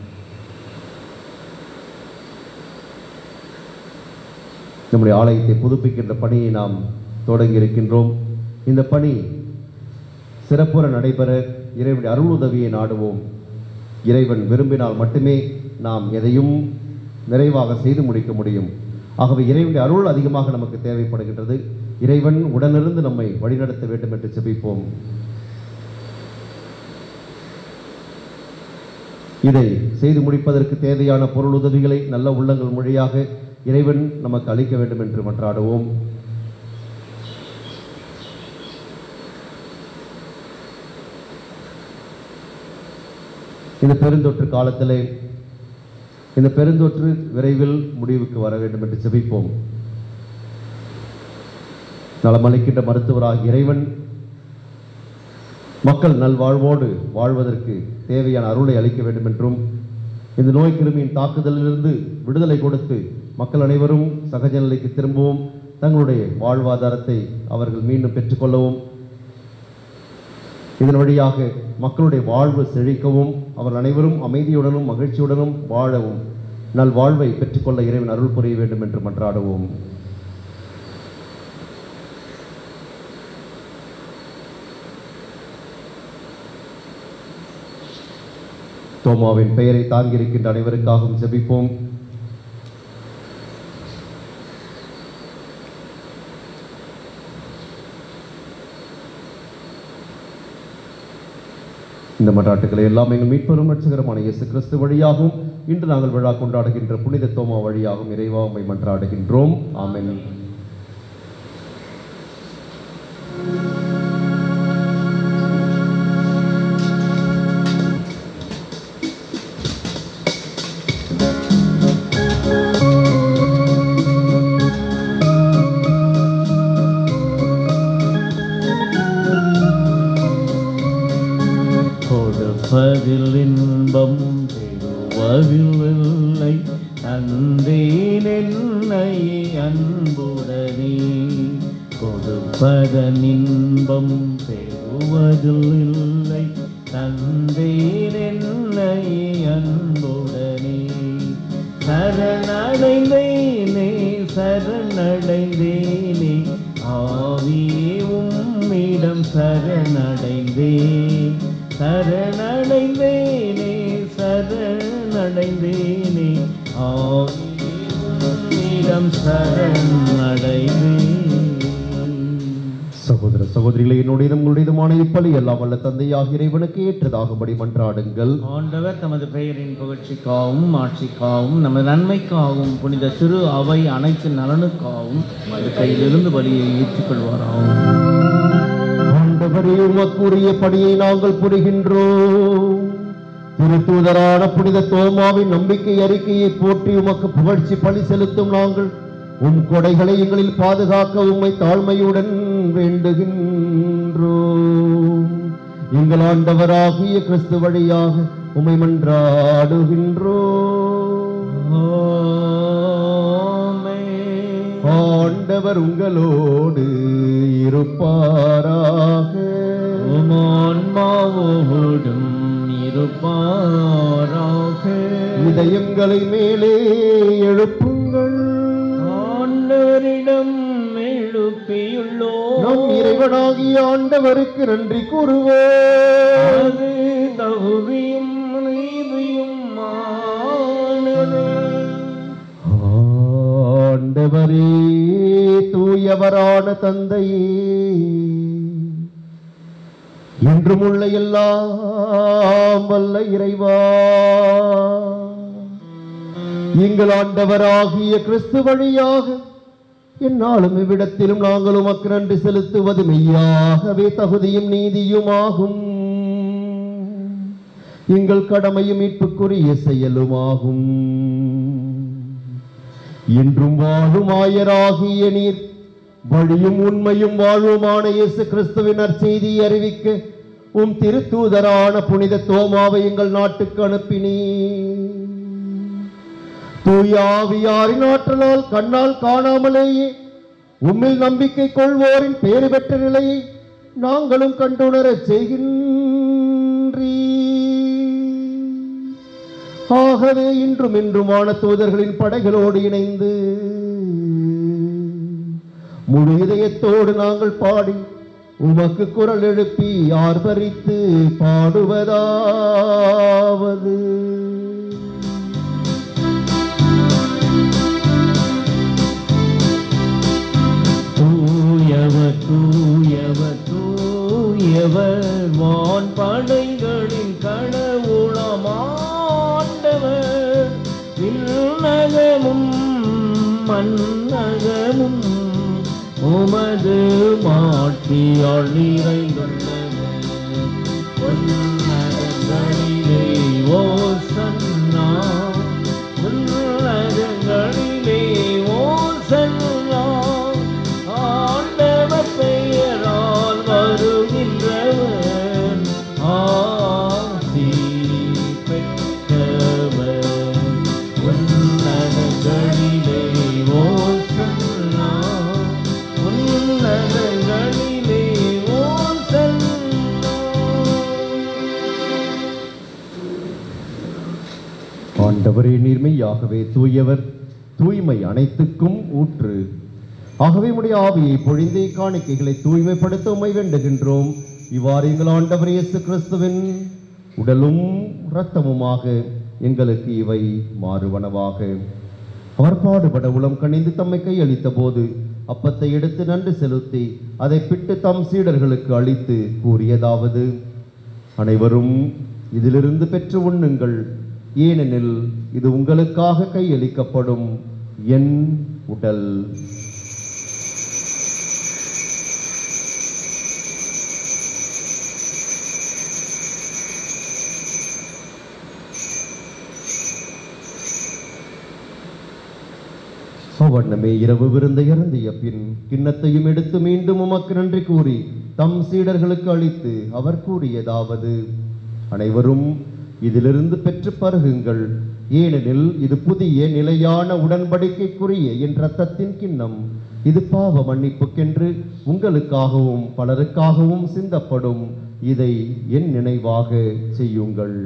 நம்முடைய ஆலயத்தை புதுப்பிக்கின்ற பணியை நாம் தொடங்கி இருக்கின்றோம் இந்த பணி சிறப்புற நடைபெற இறைவனுடைய அருள் உதவியை நாடுவோம் இறைவன் விரும்பினால் மட்டுமே நாம் எதையும் நிறைவாக செய்து முடிக்க முடியும் ஆகவே இறைவனுடைய அருள் அதிகமாக நமக்கு தேவைப்படுகின்றது இறைவன் உடனிருந்து நம்மை வழிநடத்த வேண்டும் என்று செபிப்போம் இதை செய்து முடிப்பதற்கு தேவையான பொருள் உதவிகளை நல்ல உள்ளங்கள் மொழியாக இறைவன் நமக்கு அளிக்க வேண்டும் என்று மன்றாடுவோம் இந்த பெருந்தொற்று காலத்திலே இந்த பெருந்தொற்று விரைவில் முடிவுக்கு வர வேண்டும் என்று ஜெபிப்போம் நலமளிக்கின்ற மருத்துவராக இறைவன் மக்கள் நல்வாழ்வோடு வாழ்வதற்கு தேவையான அருளை அளிக்க வேண்டும் என்றும் இந்த நோய் கிருமியின் தாக்குதலிலிருந்து விடுதலை கொடுத்து மக்கள் அனைவரும் சகஜ நிலைக்கு திரும்பவும் தங்களுடைய வாழ்வாதாரத்தை அவர்கள் மீண்டும் பெற்றுக்கொள்ளவும் இதன் வழியாக மக்களுடைய வாழ்வு செழிக்கவும் அவர் அனைவரும் அமைதியுடனும் மகிழ்ச்சியுடனும் வாழவும் நல் வாழ்வை பெற்றுக்கொள்ள இறைவன் அருள் புரிய வேண்டும் என்று மன்றாடுவோம் தோமாவின் பெயரை தாங்கியிருக்கின்ற அனைவருக்காகவும் ஜெபிப்போம் இந்த மன்றாட்டுகளை எல்லாம் எங்கள் மீட்பெரும் ரட்சகரமான இயேசு கிறிஸ்து வழியாகவும் இன்று நாங்கள் விழா கொண்டாடுகின்ற புனித தோமா வழியாகவும் இறைவா உம்மை மன்றாடுகின்றோம் ஆமென் கொடுப்பதில் இன்பம் பெறுவதில் இல்லை தந்தேன் என்னை அன்புடனே கொடுப்பதன் இன்பம் பெறுவதில் இல்லை தந்தேன் என்னை அன்புடனே சரணடைந்தேனே சரணடைந்தேனே ஆவியே உம்மிடம் சரணடைந்தேன் சரணடைந்தேனே சரணடைந்தேனே ஆவியே உம்மிடம் சரணடைந்தேன் சகோதர சகோதரிகளை என்னுடையதும் உங்களுடையதுமான இப்பலி எல்லாம் வல்ல தந்தையாக இறைவனுக்கு ஏற்றதாகும்படி மன்றாடுங்கள் ஆண்டவர் தமது பெயரின் புகழ்ச்சிக்காகவும் ஆட்சிக்காகவும் நமது நன்மைக்காகவும் புனித திரு அவை அனைத்து நலனுக்காகவும் நமது கையிலிருந்து வழியை ஏற்றுக்கொள்வாராகும் ஆண்டவரே உமக்குரிய பணியை நாங்கள் புரிகின்றோம் திருத்தூதரான புனித தோமாவின் நம்பிக்கை அறிக்கையை போற்றி உமக்கு புகழ்ச்சி பணி செலுத்தும் நாங்கள் உம் கொடைகளை எங்களில் பாதுகாக்க உம்மை தாழ்மையுடன் வேண்டுகின்றோம் எங்கள் ஆண்டவராகிய கிறிஸ்து வழியாக உம்மை மன்றாடுகின்றோம் ஆண்டவர் உங்களோடு இருப்பாராக உமான்மாவோடும் இருப்பாராக இதயங்களை மேலே எழுப்புங்கள் ஆண்டவரிடம் எழுப்பியுள்ளோம் நம் இறைவனாகிய ஆண்டவருக்கு நன்றி கூறுவோம் அது தகுதியும் நீதியும் ஆனதே. ஆண்டவரே தூயவரான தந்தையே என்றும் உள்ள எல்லாம் வல்ல இறைவா எங்கள் ஆண்டவராகிய கிறிஸ்து வழியாக என்னாலும் இவ்விடத்திலும் நாங்கள் உமக்கு நன்றி செலுத்துவது மெய்யாகவே தகுதியும் நீதியுமாகும் எங்கள் கடமையும் மீட்புக்குரிய செயலுமாகும் என்றும் வாழும் ஆயராகிய நீர் வழியும் உண்மையும் வாழ்வுமான இயேசு கிறிஸ்துவின் நற்செய்தியை அறிவிக்க உம் திருத்தூதரான புனித தோமாவை எங்கள் நாட்டுக்கு அனுப்பினீர் தூயாவியாரின் ஆற்றலால் கண்ணால் காணாமலேயே உம்மில் நம்பிக்கை கொள்வோரின் பேறு பெற்ற நிலையை நாங்களும் கண்டுணரச் செய்கின்றீ ஆகவே இன்றும் இன்றுமான தூதர்களின் படைகளோடு இணைந்து முழு இதயத்தோடு நாங்கள் பாடி உமக்கு குரல் எழுப்பி ஆர்ப்பரித்து பாடுவதாவது தூயவர் தூயவர் தூயவர் வான் படைகளின் கடவுளம் ஆண்டவர் விண்ணகமும் மன்னகமும் உமது மாட்சியால் நிறைந்துள்ளது உன்னதங்களிலே ஓ சன்னா உன்னதங்களிலே ஓ சன்னா ஆண்டவர் பெயரால் வருகின்றவர் ஆசி பெற்றவர் உன்னதங்களிலே ஓ சன்னா உன்னதங்களிலே ஓ சன்னா ஆண்டவரே நீர்மையாகவே தூயவர் தூய்மை அனைத்துக்கும் ஊற்று ஆகவே உடைய ஆவியை பொழிந்தே காணிக்கைகளை தூய்மைப்படுத்த உம்மை வேண்டுகின்றோம் இவ்வாறு எங்கள் ஆண்டவர் இயேசு கிறிஸ்துவின் உடலும் இரத்தமுமாக எங்களுக்கு இவை மாறுவனவாக அவர் பாடுபட உளம் கணிந்து தம்மை கையளித்த போது அப்பத்தை எடுத்து நன்றி செலுத்தி அதை பிட்டு தம் சீடர்களுக்கு அளித்து கூறியதாவது அனைவரும் இதிலிருந்து பெற்று உண்ணுங்கள் ஏனெனில் இது உங்களுக்காக கையளிக்கப்படும் என் உடல் அவ்வண்ணமே இரவு விருந்தை இறந்திய பின் கிண்ணத்தையும் எடுத்து மீண்டும் உமக்கு நன்றி கூறி தம் சீடர்களுக்கு அளித்து அவர் கூறியதாவது அனைவரும் இதிலிருந்து பெற்று பருகுங்கள் ஏனெனில் இது புதிய நிலையான உடன்படிக்கைக்குரிய என் இரத்தத்தின் கிண்ணம் இது பாவ மன்னிப்புக்கென்று உங்களுக்காகவும் பலருக்காகவும் சிந்தப்படும் இதை என் நினைவாக செய்யுங்கள்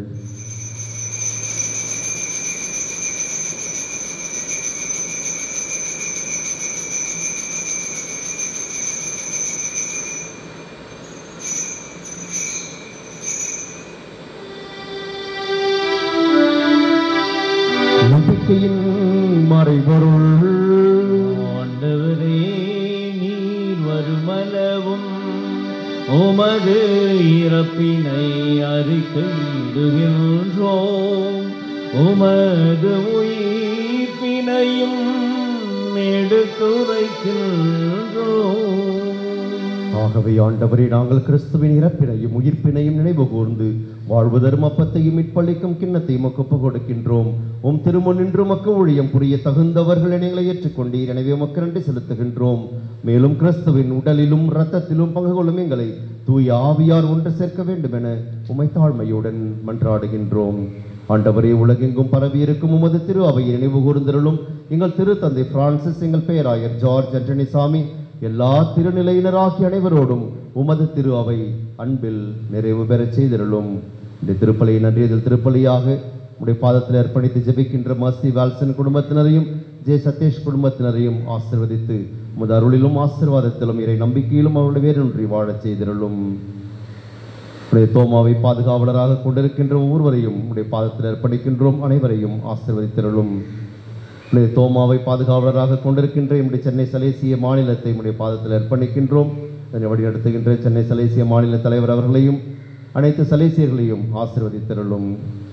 நம்பிக்கையின் மறைபொருள் ஆண்டவரே நீர் வருமளவும் உமது இறப்பினை அறிக்கையிடுகின்றோம் உமது உயிர்ப்பினையும் எடுத்துரைக்கின்றோம் ஆகவே ஆண்டவரே நாங்கள் கிறிஸ்துவின் இறப்பினையும் உயிர்ப்பினையும் நினைவு கூர்ந்து வாழ்வு தர்மப்பத்தையும் மீட்பளிக்கும் கிண்ணத்தையும் உமக்கு ஒப்புக் கொடுக்கின்றோம் உம் திருமுன்னின்று உமக்கு ஊழியம் புரிய தகுந்தவர்கள் எங்களை ஏற்றுக்கொண்டீர் எனவே உமக்கு நன்றி செலுத்துகின்றோம் மேலும் கிறிஸ்துவின் உடலிலும் இரத்தத்திலும் பங்கு கொள்ளும் எங்களை தூய ஆவியார் ஒன்று சேர்க்க வேண்டும் என உமை தாழ்மையுடன் மன்றாடுகின்றோம் ஆண்டவரே உலகெங்கும் பரவி இருக்கும் உமது திரு அவையை நினைவு கூர்ந்திருளும் எங்கள் திரு தந்தை பிரான்சிஸ் எங்கள் பேராயர் ஜார்ஜ் அண்டனி சாமி எல்லா திருநிலையினராகிய அனைவரோடும் உமது திரு அவை அன்பில் நிறைவு பெறச் செய்திருளும் இந்த திருப்பலியை நன்றியதில் திருப்பலியாக உடைய பாதத்தில் அர்ப்பணித்து ஜெபிக்கின்ற மாசி வால்சன் குடும்பத்தினரையும் ஜே சதீஷ் குடும்பத்தினரையும் ஆசிர்வதித்து உமது அருளிலும் ஆசீர்வாதத்திலும் இறை நம்பிக்கையிலும் அவருடைய வேரூன்றி வாழச் செய்திருளும் உடைய தோமாவை பாதுகாவலராக கொண்டிருக்கின்ற ஒவ்வொருவரையும் உடைய பாதத்தில் அர்ப்பணிக்கின்றோம் அனைவரையும் ஆசிர்வதித்திருளும் உடைய தோமாவை பாதுகாவலராக கொண்டிருக்கின்ற நம்முடைய சென்னை சலேசிய மாநிலத்தை உடைய பாதத்தில் அர்ப்பணிக்கின்றோம் இதனை வழிநடத்துகின்ற சென்னை சலேசிய மாநில தலைவர் அவர்களையும் அனைத்து சலேசியர்களையும் ஆசிர்வதித்திருளும்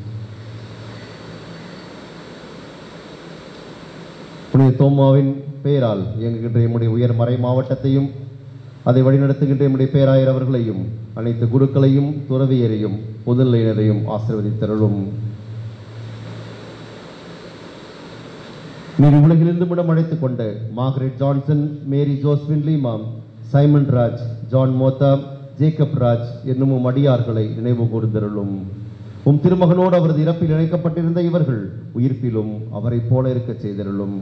புனித தோமாவின் பெயரால் இயங்குகின்ற எம்முடைய உயர் மறை மாவட்டத்தையும் அதை வழிநடத்துகின்ற எம்முடைய பேராயர் அவர்களையும் அனைத்து குருக்களையும் துறவியரையும் பொதுநிலையினரையும் ஆசிர்வதித்தருளும் நீர் உலகிலிருந்து இடம் அழைத்துக் கொண்ட மார்கரெட் ஜான்சன் மேரி ஜோஸ்பின் லீமாம் Simon Raj John Motha Jacob Raj என்னும் உம் அடியார்களை நினைவு கூர்ந்தருளும் உம் திருமகனோடு அவரது இறப்பில் இணைக்கப்பட்டிருந்த இவர்கள் உயிர்ப்பிலும் அவரைப் போல இருக்கச் செய்தருளும்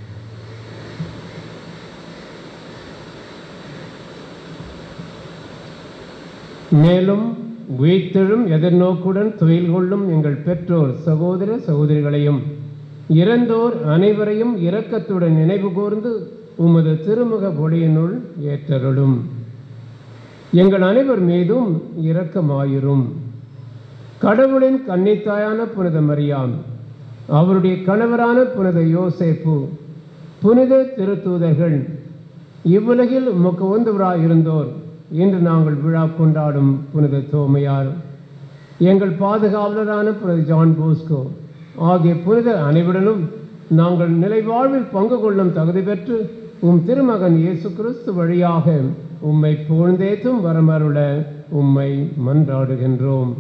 மேலும் உயிர்த்தெழும் எதிர்நோக்குடன் துயில் கொள்ளும் எங்கள் பெற்றோர் சகோதர சகோதரிகளையும் இறந்தோர் அனைவரையும் இரக்கத்துடன் நினைவு கூர்ந்து உமது திருமுக பொடியினுள் ஏற்றருளும் எங்கள் அனைவர் மீதும் இரக்கமாயிரும் கடவுளின் கன்னித்தாயான புனித மரியாம் அவருடைய கணவரான புனித யோசேப்பு புனித திருத்தூதர்கள் இவ்வுலகில் உமக்கு உந்தவராய் இருந்தோர் இன்று நாங்கள் விழா கொண்டாடும் புனித தோமையார் எங்கள் பாதுகாவலரான புனித ஜான் போஸ்கோ ஆகிய புனித அனைவருடனும் நாங்கள் நிலைவாழ்வில் பங்கு கொள்ளும் தகுதி பெற்று உம் திருமகன் இயேசு கிறிஸ்து வழியாக உம்மை புகழ்ந்தேத்தும் வரமருள உம்மை மன்றாடுகின்றோம்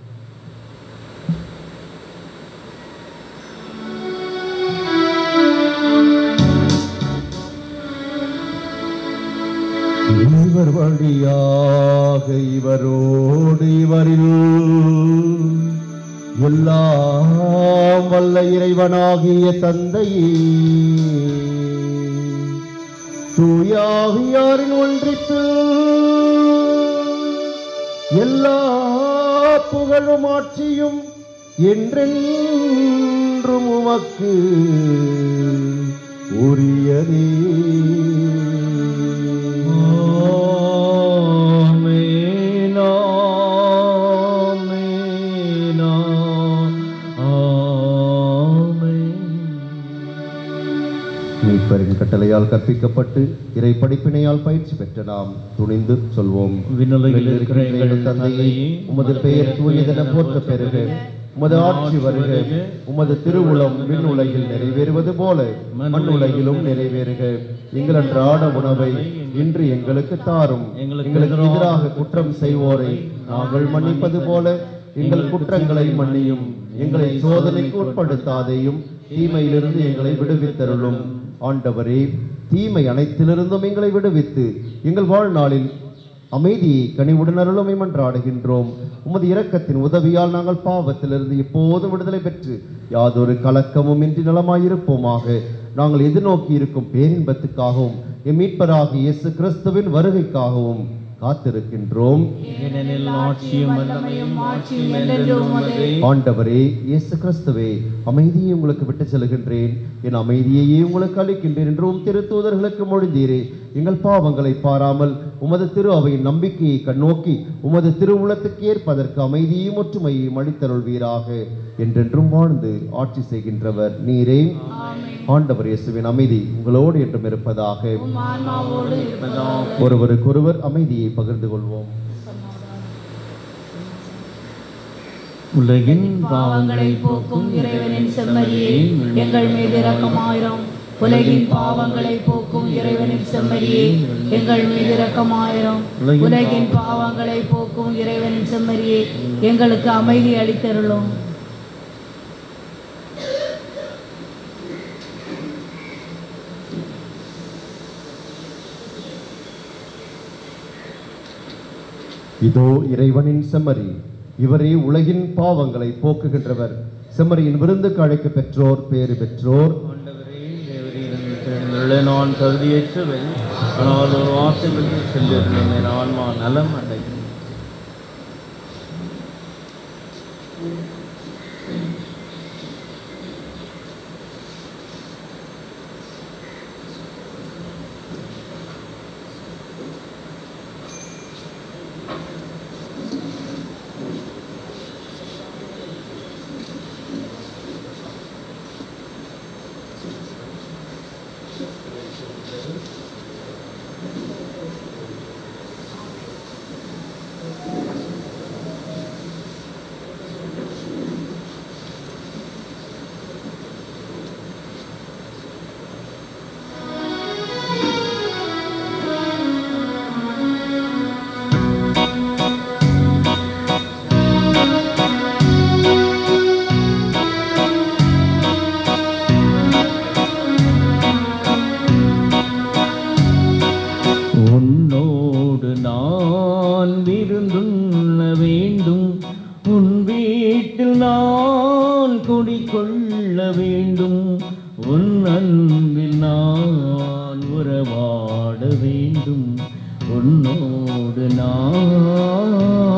இவர் வழியாக இவரோடு இவரில் எல்லாம் வல்ல இறைவனாகிய தந்தையே தூயாகியாரின் ஒன்றித்து எல்லா புகழும் ஆட்சியும் என்றென்றும் உமக்கு உரியதே ஆமென், ஆமென், ஆமென். மீட்பரின் கட்டளையால் கற்பிக்கப்பட்டு இறை படிப்பினையால் பயிற்சி பெற்ற நாம் துணிந்து சொல்வோம் விண்ணுலகில் இருக்கிற எங்கள் தந்தையே உமது பெயர் தூயதென போற்ற பெறுக உமது ஆட்சி வருக உமது திருவுளம் விண்ணுலகில் நிறைவேறுவது போல மண்ணுலகிலும் நிறைவேறுக எங்கள் அன்றாட உணவை இன்று எங்களுக்கு தாரும் எங்களுக்கு எதிராக குற்றம் செய்வோரை நாங்கள் மன்னிப்பது போல எங்கள் குற்றங்களை மன்னியும் எங்களை சோதனைக்கு உட்படுத்தாதையும் தீமையிலிருந்து எங்களை விடுவித்தருளும் ஆண்டவரே தீமை அனைத்திலிருந்தும் எங்களை விடுவித்து எங்கள் வாழ்நாளில் அமைதியை கனிவுடன் அருளுமை மன்றாடுகின்றோம் உமது இரக்கத்தின் உதவியால் நாங்கள் பாவத்திலிருந்து எப்போதும் விடுதலை பெற்று யாதொரு கலக்கமும் இன்றி நலமாயிருப்போமாக நாங்கள் எதிர்நோக்கி இருக்கும் பேரின்பத்துக்காகவும் எம் மீட்பராகிய இயேசு கிறிஸ்துவின் வருகைக்காகவும் காத்திருக்கின்றோம் ஏனெனில் ஆட்சியும் வல்லமையும் ஆட்சியும் என்றென்றும் உமதே. ஆண்டவரே இயேசு கிறிஸ்துவே அமைதியை உங்களுக்கு விட்டு செல்கின்றேன் என் அமைதியையே உங்களுக்கு அளிக்கின்றேன் என்றும் திருத்தூதர்களுக்கு மொழிந்தீரே எங்கள் பாவங்களை பாராமல் உமது திரு அவையின் நம்பிக்கையை கண்ணோக்கி உமது திருவுளத்துக்கு ஏற்பதற்கு அமைதியையும் ஒற்றுமையையும் அளித்தருள்வீராக என்றென்றும் வாழ்ந்து ஆட்சி செய்கின்றவர் நீரே ஆண்டவர் இயேசுவின் அமைதி உங்களோடு என்றும் இருப்பதாக ஒருவருக்கொருவர் அமைதியை பகிர்ந்து கொள்வோம் உலகின் பாவங்களை போக்கும் இறைவனின் செம்மறியே எங்கள் மீது இரக்கமாயிரம் உலகின் பாவங்களை போக்கும் இறைவனின் செம்மறியே எங்கள் மீது இரக்கமாயிரம் உலகின் பாவங்களை போக்கும் இறைவனின் செம்மறியே எங்களுக்கு அமைதி அளித்தருளும் இதோ இறைவனின் செம்மறி இவரே உலகின் பாவங்களை போக்குகின்றவர் செம்மறியின் விருந்துக்கு அழைக்க பெற்றோர் பேறு பெற்றோர் ஆண்டவரே தேவரீரன் நான் தகுதியற்றவன் ஆனால் ஒரு வார்த்தை விட்டு சென்றிருந்தேன் என் ஆன்மா நலம் அடையும் உன்னோடு நான் விருந்துண்ண வேண்டும் உன் வீட்டில் வேண்டும் உன் அன்பில் நான் உறவாட வேண்டும் உன்னோடு நான்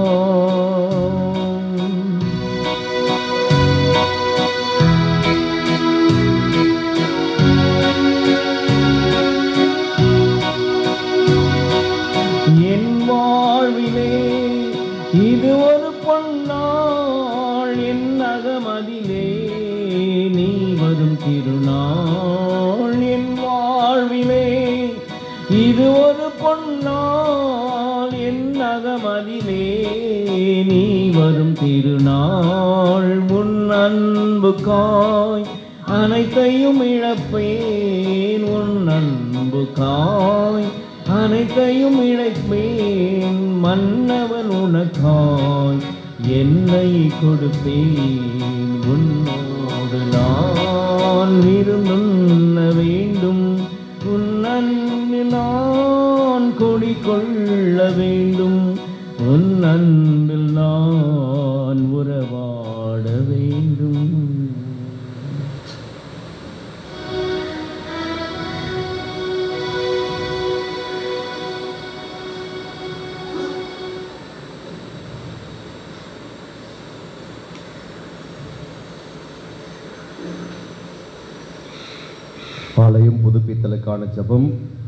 என் வாழ்விலே இது ஒரு பொன்னாள் என் அகமதிலே நீ வரும் திருநாள் என் வாழ்விலே இது ஒரு பொன்னாள் என் அகமதிலே நீ வரும் திருநாள் உன் அன்புக்காய் அனைத்தையும் இழப்பேன் உன் அன்புக்காய் அனைத்தையும் இழைப்பேன் மன்னவன் உனக்காய் என்னை கொடுப்பேன் உன்னோடு நான் விருந்துண்ண வேண்டும் உன் அன்பில் நான் கொடிக்கொள்ள வேண்டும் உன் அன்பில் நான் உறவாட வேண்டும் ஆலயம் புதுப்பித்தலுக்கான ஜெபம்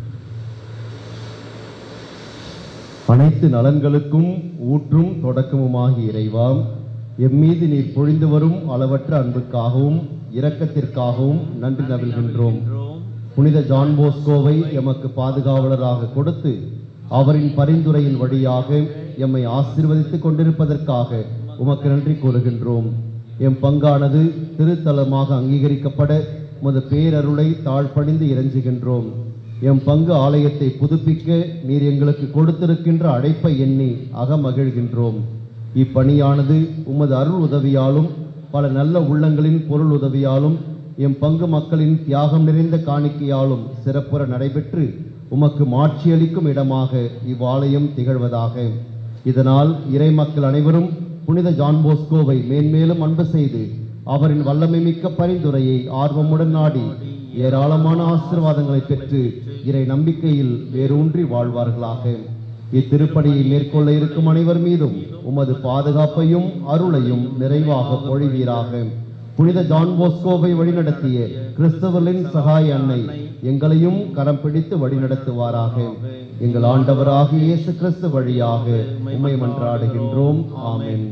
அனைத்து நலன்களுக்கும் ஊற்றும் தொடக்கமுமாகி இறைவாம் எம்மீது நீர் பொழிந்து வரும் அளவற்ற அன்புக்காகவும் இரக்கத்திற்காகவும் நன்றி நவில்கின்றோம் புனித ஜான் போஸ்கோவை எமக்கு பாதுகாவலராக கொடுத்து அவரின் பரிந்துரையின் வழியாக எம்மை ஆசீர்வதித்துக் கொண்டிருப்பதற்காக உமக்கு நன்றி கூறுகின்றோம் எம் பங்கானது திருத்தலமாக அங்கீகரிக்கப்பட உமது பேரருளை தாழ்பணிந்து இறைஞ்சுகின்றோம் எம் பங்கு ஆலயத்தை புதுப்பிக்க நீர் எங்களுக்கு கொடுத்திருக்கின்ற அழைப்பை எண்ணி அகமகிழ்கின்றோம் இப்பணியானது உமது அருள் உதவியாலும் பல நல்ல உள்ளங்களின் பொருள் உதவியாலும் எம் பங்கு மக்களின் தியாகம் நிறைந்த காணிக்கையாலும் சிறப்புற நடைபெற்று உமக்கு மாட்சியளிக்கும் இடமாக இவ்வாலயம் திகழ்வதாக இதனால் இறை மக்கள் அனைவரும் புனித ஜான் போஸ்கோவை மேன்மேலும் அன்பு செய்து அவரின் வல்லமை மிக்க பரிந்துரையை ஆர்வமுடன் நாடி ஏராளமான ஆசீர்வாதங்களை பெற்று இறை நம்பிக்கையில் வேரூன்றி வாழ்வார்களாக இத்திருப்பணியை மேற்கொள்ள இருக்கும் அனைவர் மீதும் உமது பாதுகாப்பையும் அருளையும் நிறைவாக பொழிவீராக புனித ஜான் போஸ்கோவை வழிநடத்திய கிறிஸ்தவர்களின் சகாய அன்னை எங்களையும் கரம் பிடித்து வழிநடத்துவாராக எங்கள் ஆண்டவராகிய இயேசு கிறிஸ்து வழியாக உம்மை மன்றாடுகின்றோம் ஆமென்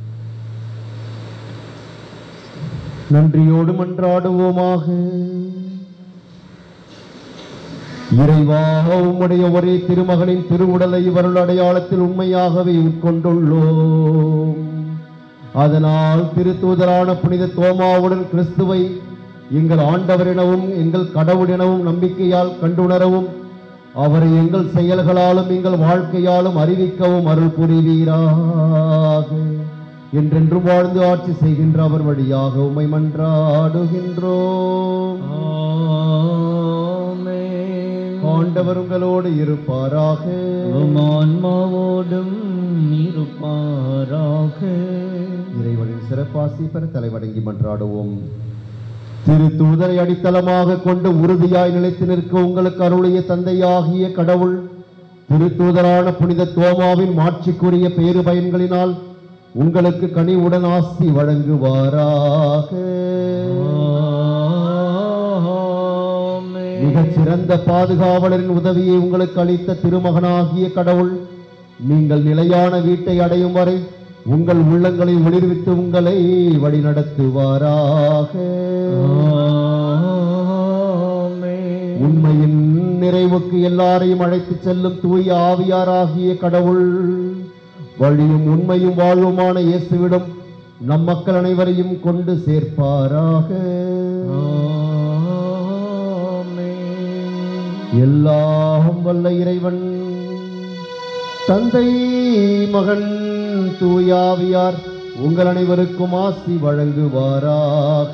நன்றியோடு மன்றாடுவோமாக இறைவா உம்முடைய ஒரே திருமகனின் திருவுடலை இவருள் அடையாளத்தில் உண்மையாகவே உட்கொண்டுள்ளோம் அதனால் திருத்தூதரான புனித தோமாவுடன் கிறிஸ்துவை எங்கள் ஆண்டவரெனவும் எங்கள் கடவுளெனவும் நம்பிக்கையால் கண்டுணரவும் அவரை எங்கள் செயல்களாலும் எங்கள் வாழ்க்கையாலும் அறிவிக்கவும் அருள் புரிவீராக என்றென்றும் வாழ்ந்து ஆட்சி செய்கின்ற அவர் வழியாக உம்மை மன்றாடுகின்றோம் ஆண்டவர் உங்களோடு இருப்பாராக உம் ஆன்மாவோடும் இருப்பாராக இறைவனின் சிறப்பாசி பெற தலைவணங்கி மன்றாடுவோம் திரு தூதரை அடித்தளமாக கொண்டு உறுதியாய் நிலைத்து நிற்க உங்களுக்கு அருளிய தந்தையாகிய கடவுள் திருத்தூதரான புனித தோமாவின் மாட்சிக்குரிய பேறு பயன்களினால் உங்களுக்கு கனிவுடன் ஆஸ்தி வழங்குவாராக மிகச் சிறந்த பாதுகாவலரின் உதவியை உங்களுக்கு அளித்த திருமகனாகிய கடவுள் நீங்கள் நிலையான வீட்டை அடையும் வரை உங்கள் உள்ளங்களை ஒளிர்வித்து உங்களை வழிநடத்துவாராக உண்மையின் நிறைவுக்கு எல்லாரையும் அழைத்துச் செல்லும் தூய ஆவியாராகிய கடவுள் வழியும் உண்மையும் வாழ்வுமான இயேசுவிடம் நம் மக்கள் அனைவரையும் கொண்டு சேர்ப்பாராக எல்லாம் வல்ல இறைவன் தந்தை மகன் தூயாவியார் உங்கள் அனைவருக்கும் ஆசி வழங்குவாராக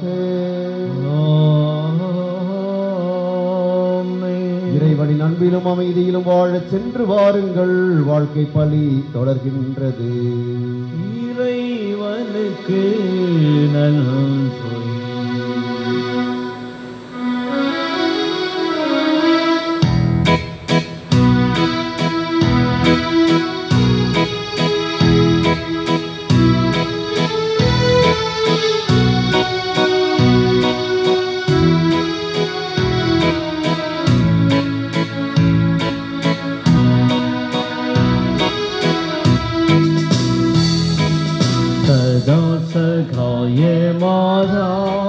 இறைவனின் அன்பிலும் அமைதியிலும் வாழச் சென்று வாருங்கள் வாழ்க்கை பலி தொடர்கின்றது இறைவனுக்கு நல் சொல் மாதா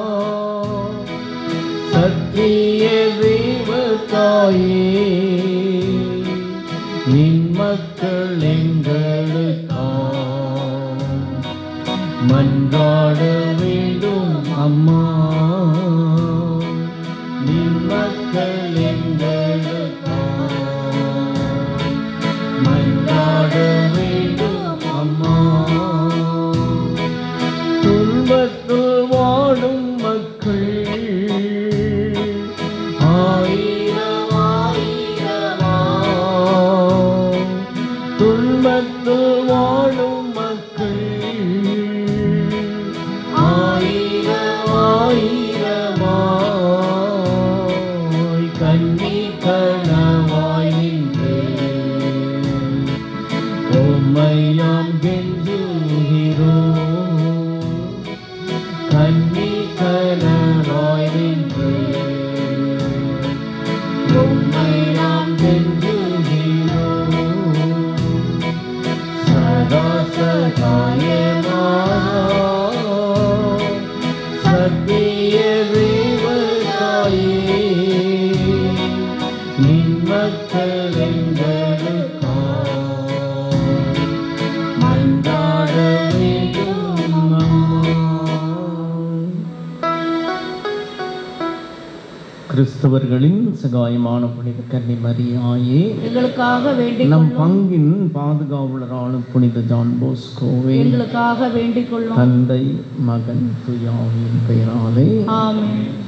சத்திய தெய்வத்தாயே நின் மக்கள் எங்களுக்கா மன்றாட வேண்டும் அம்மா நின் மக்கள் எங்களுக்கா மன்றாட வேண்டும் அம்மா துன்பத்தில் வாடும் மக்கள் ஆயிரம் ஆயிரமா துன்பத்தில் வாடும் மக்கள் ஆயிரம் ஆயிரமாய் கண்ணி கனவாய் நின்று உம்மையாம் கெஞ்சுகிறோம் கண்ணி கனவாய் நின்று உம்மையாம் கெஞ்சுகிறோம் சதா சகாயமா சத்திய தேவதாயே நின் மக்கள் எங்களுக்கா மன்றாட வேண்டும் அம்மா. கிறிஸ்தவர்களின் சகாயமான புனித கன்னி மரியாயே எங்களுக்காக வேண்டிக் நம் கொள்ளும் பங்கின் பாதுகாவலராலும் புனித ஜான் போஸ்கோவே எங்களுக்காக வேண்டிக் கொள்ளும் தந்தை மகன் துயாவின் பெயராலே ஆமென்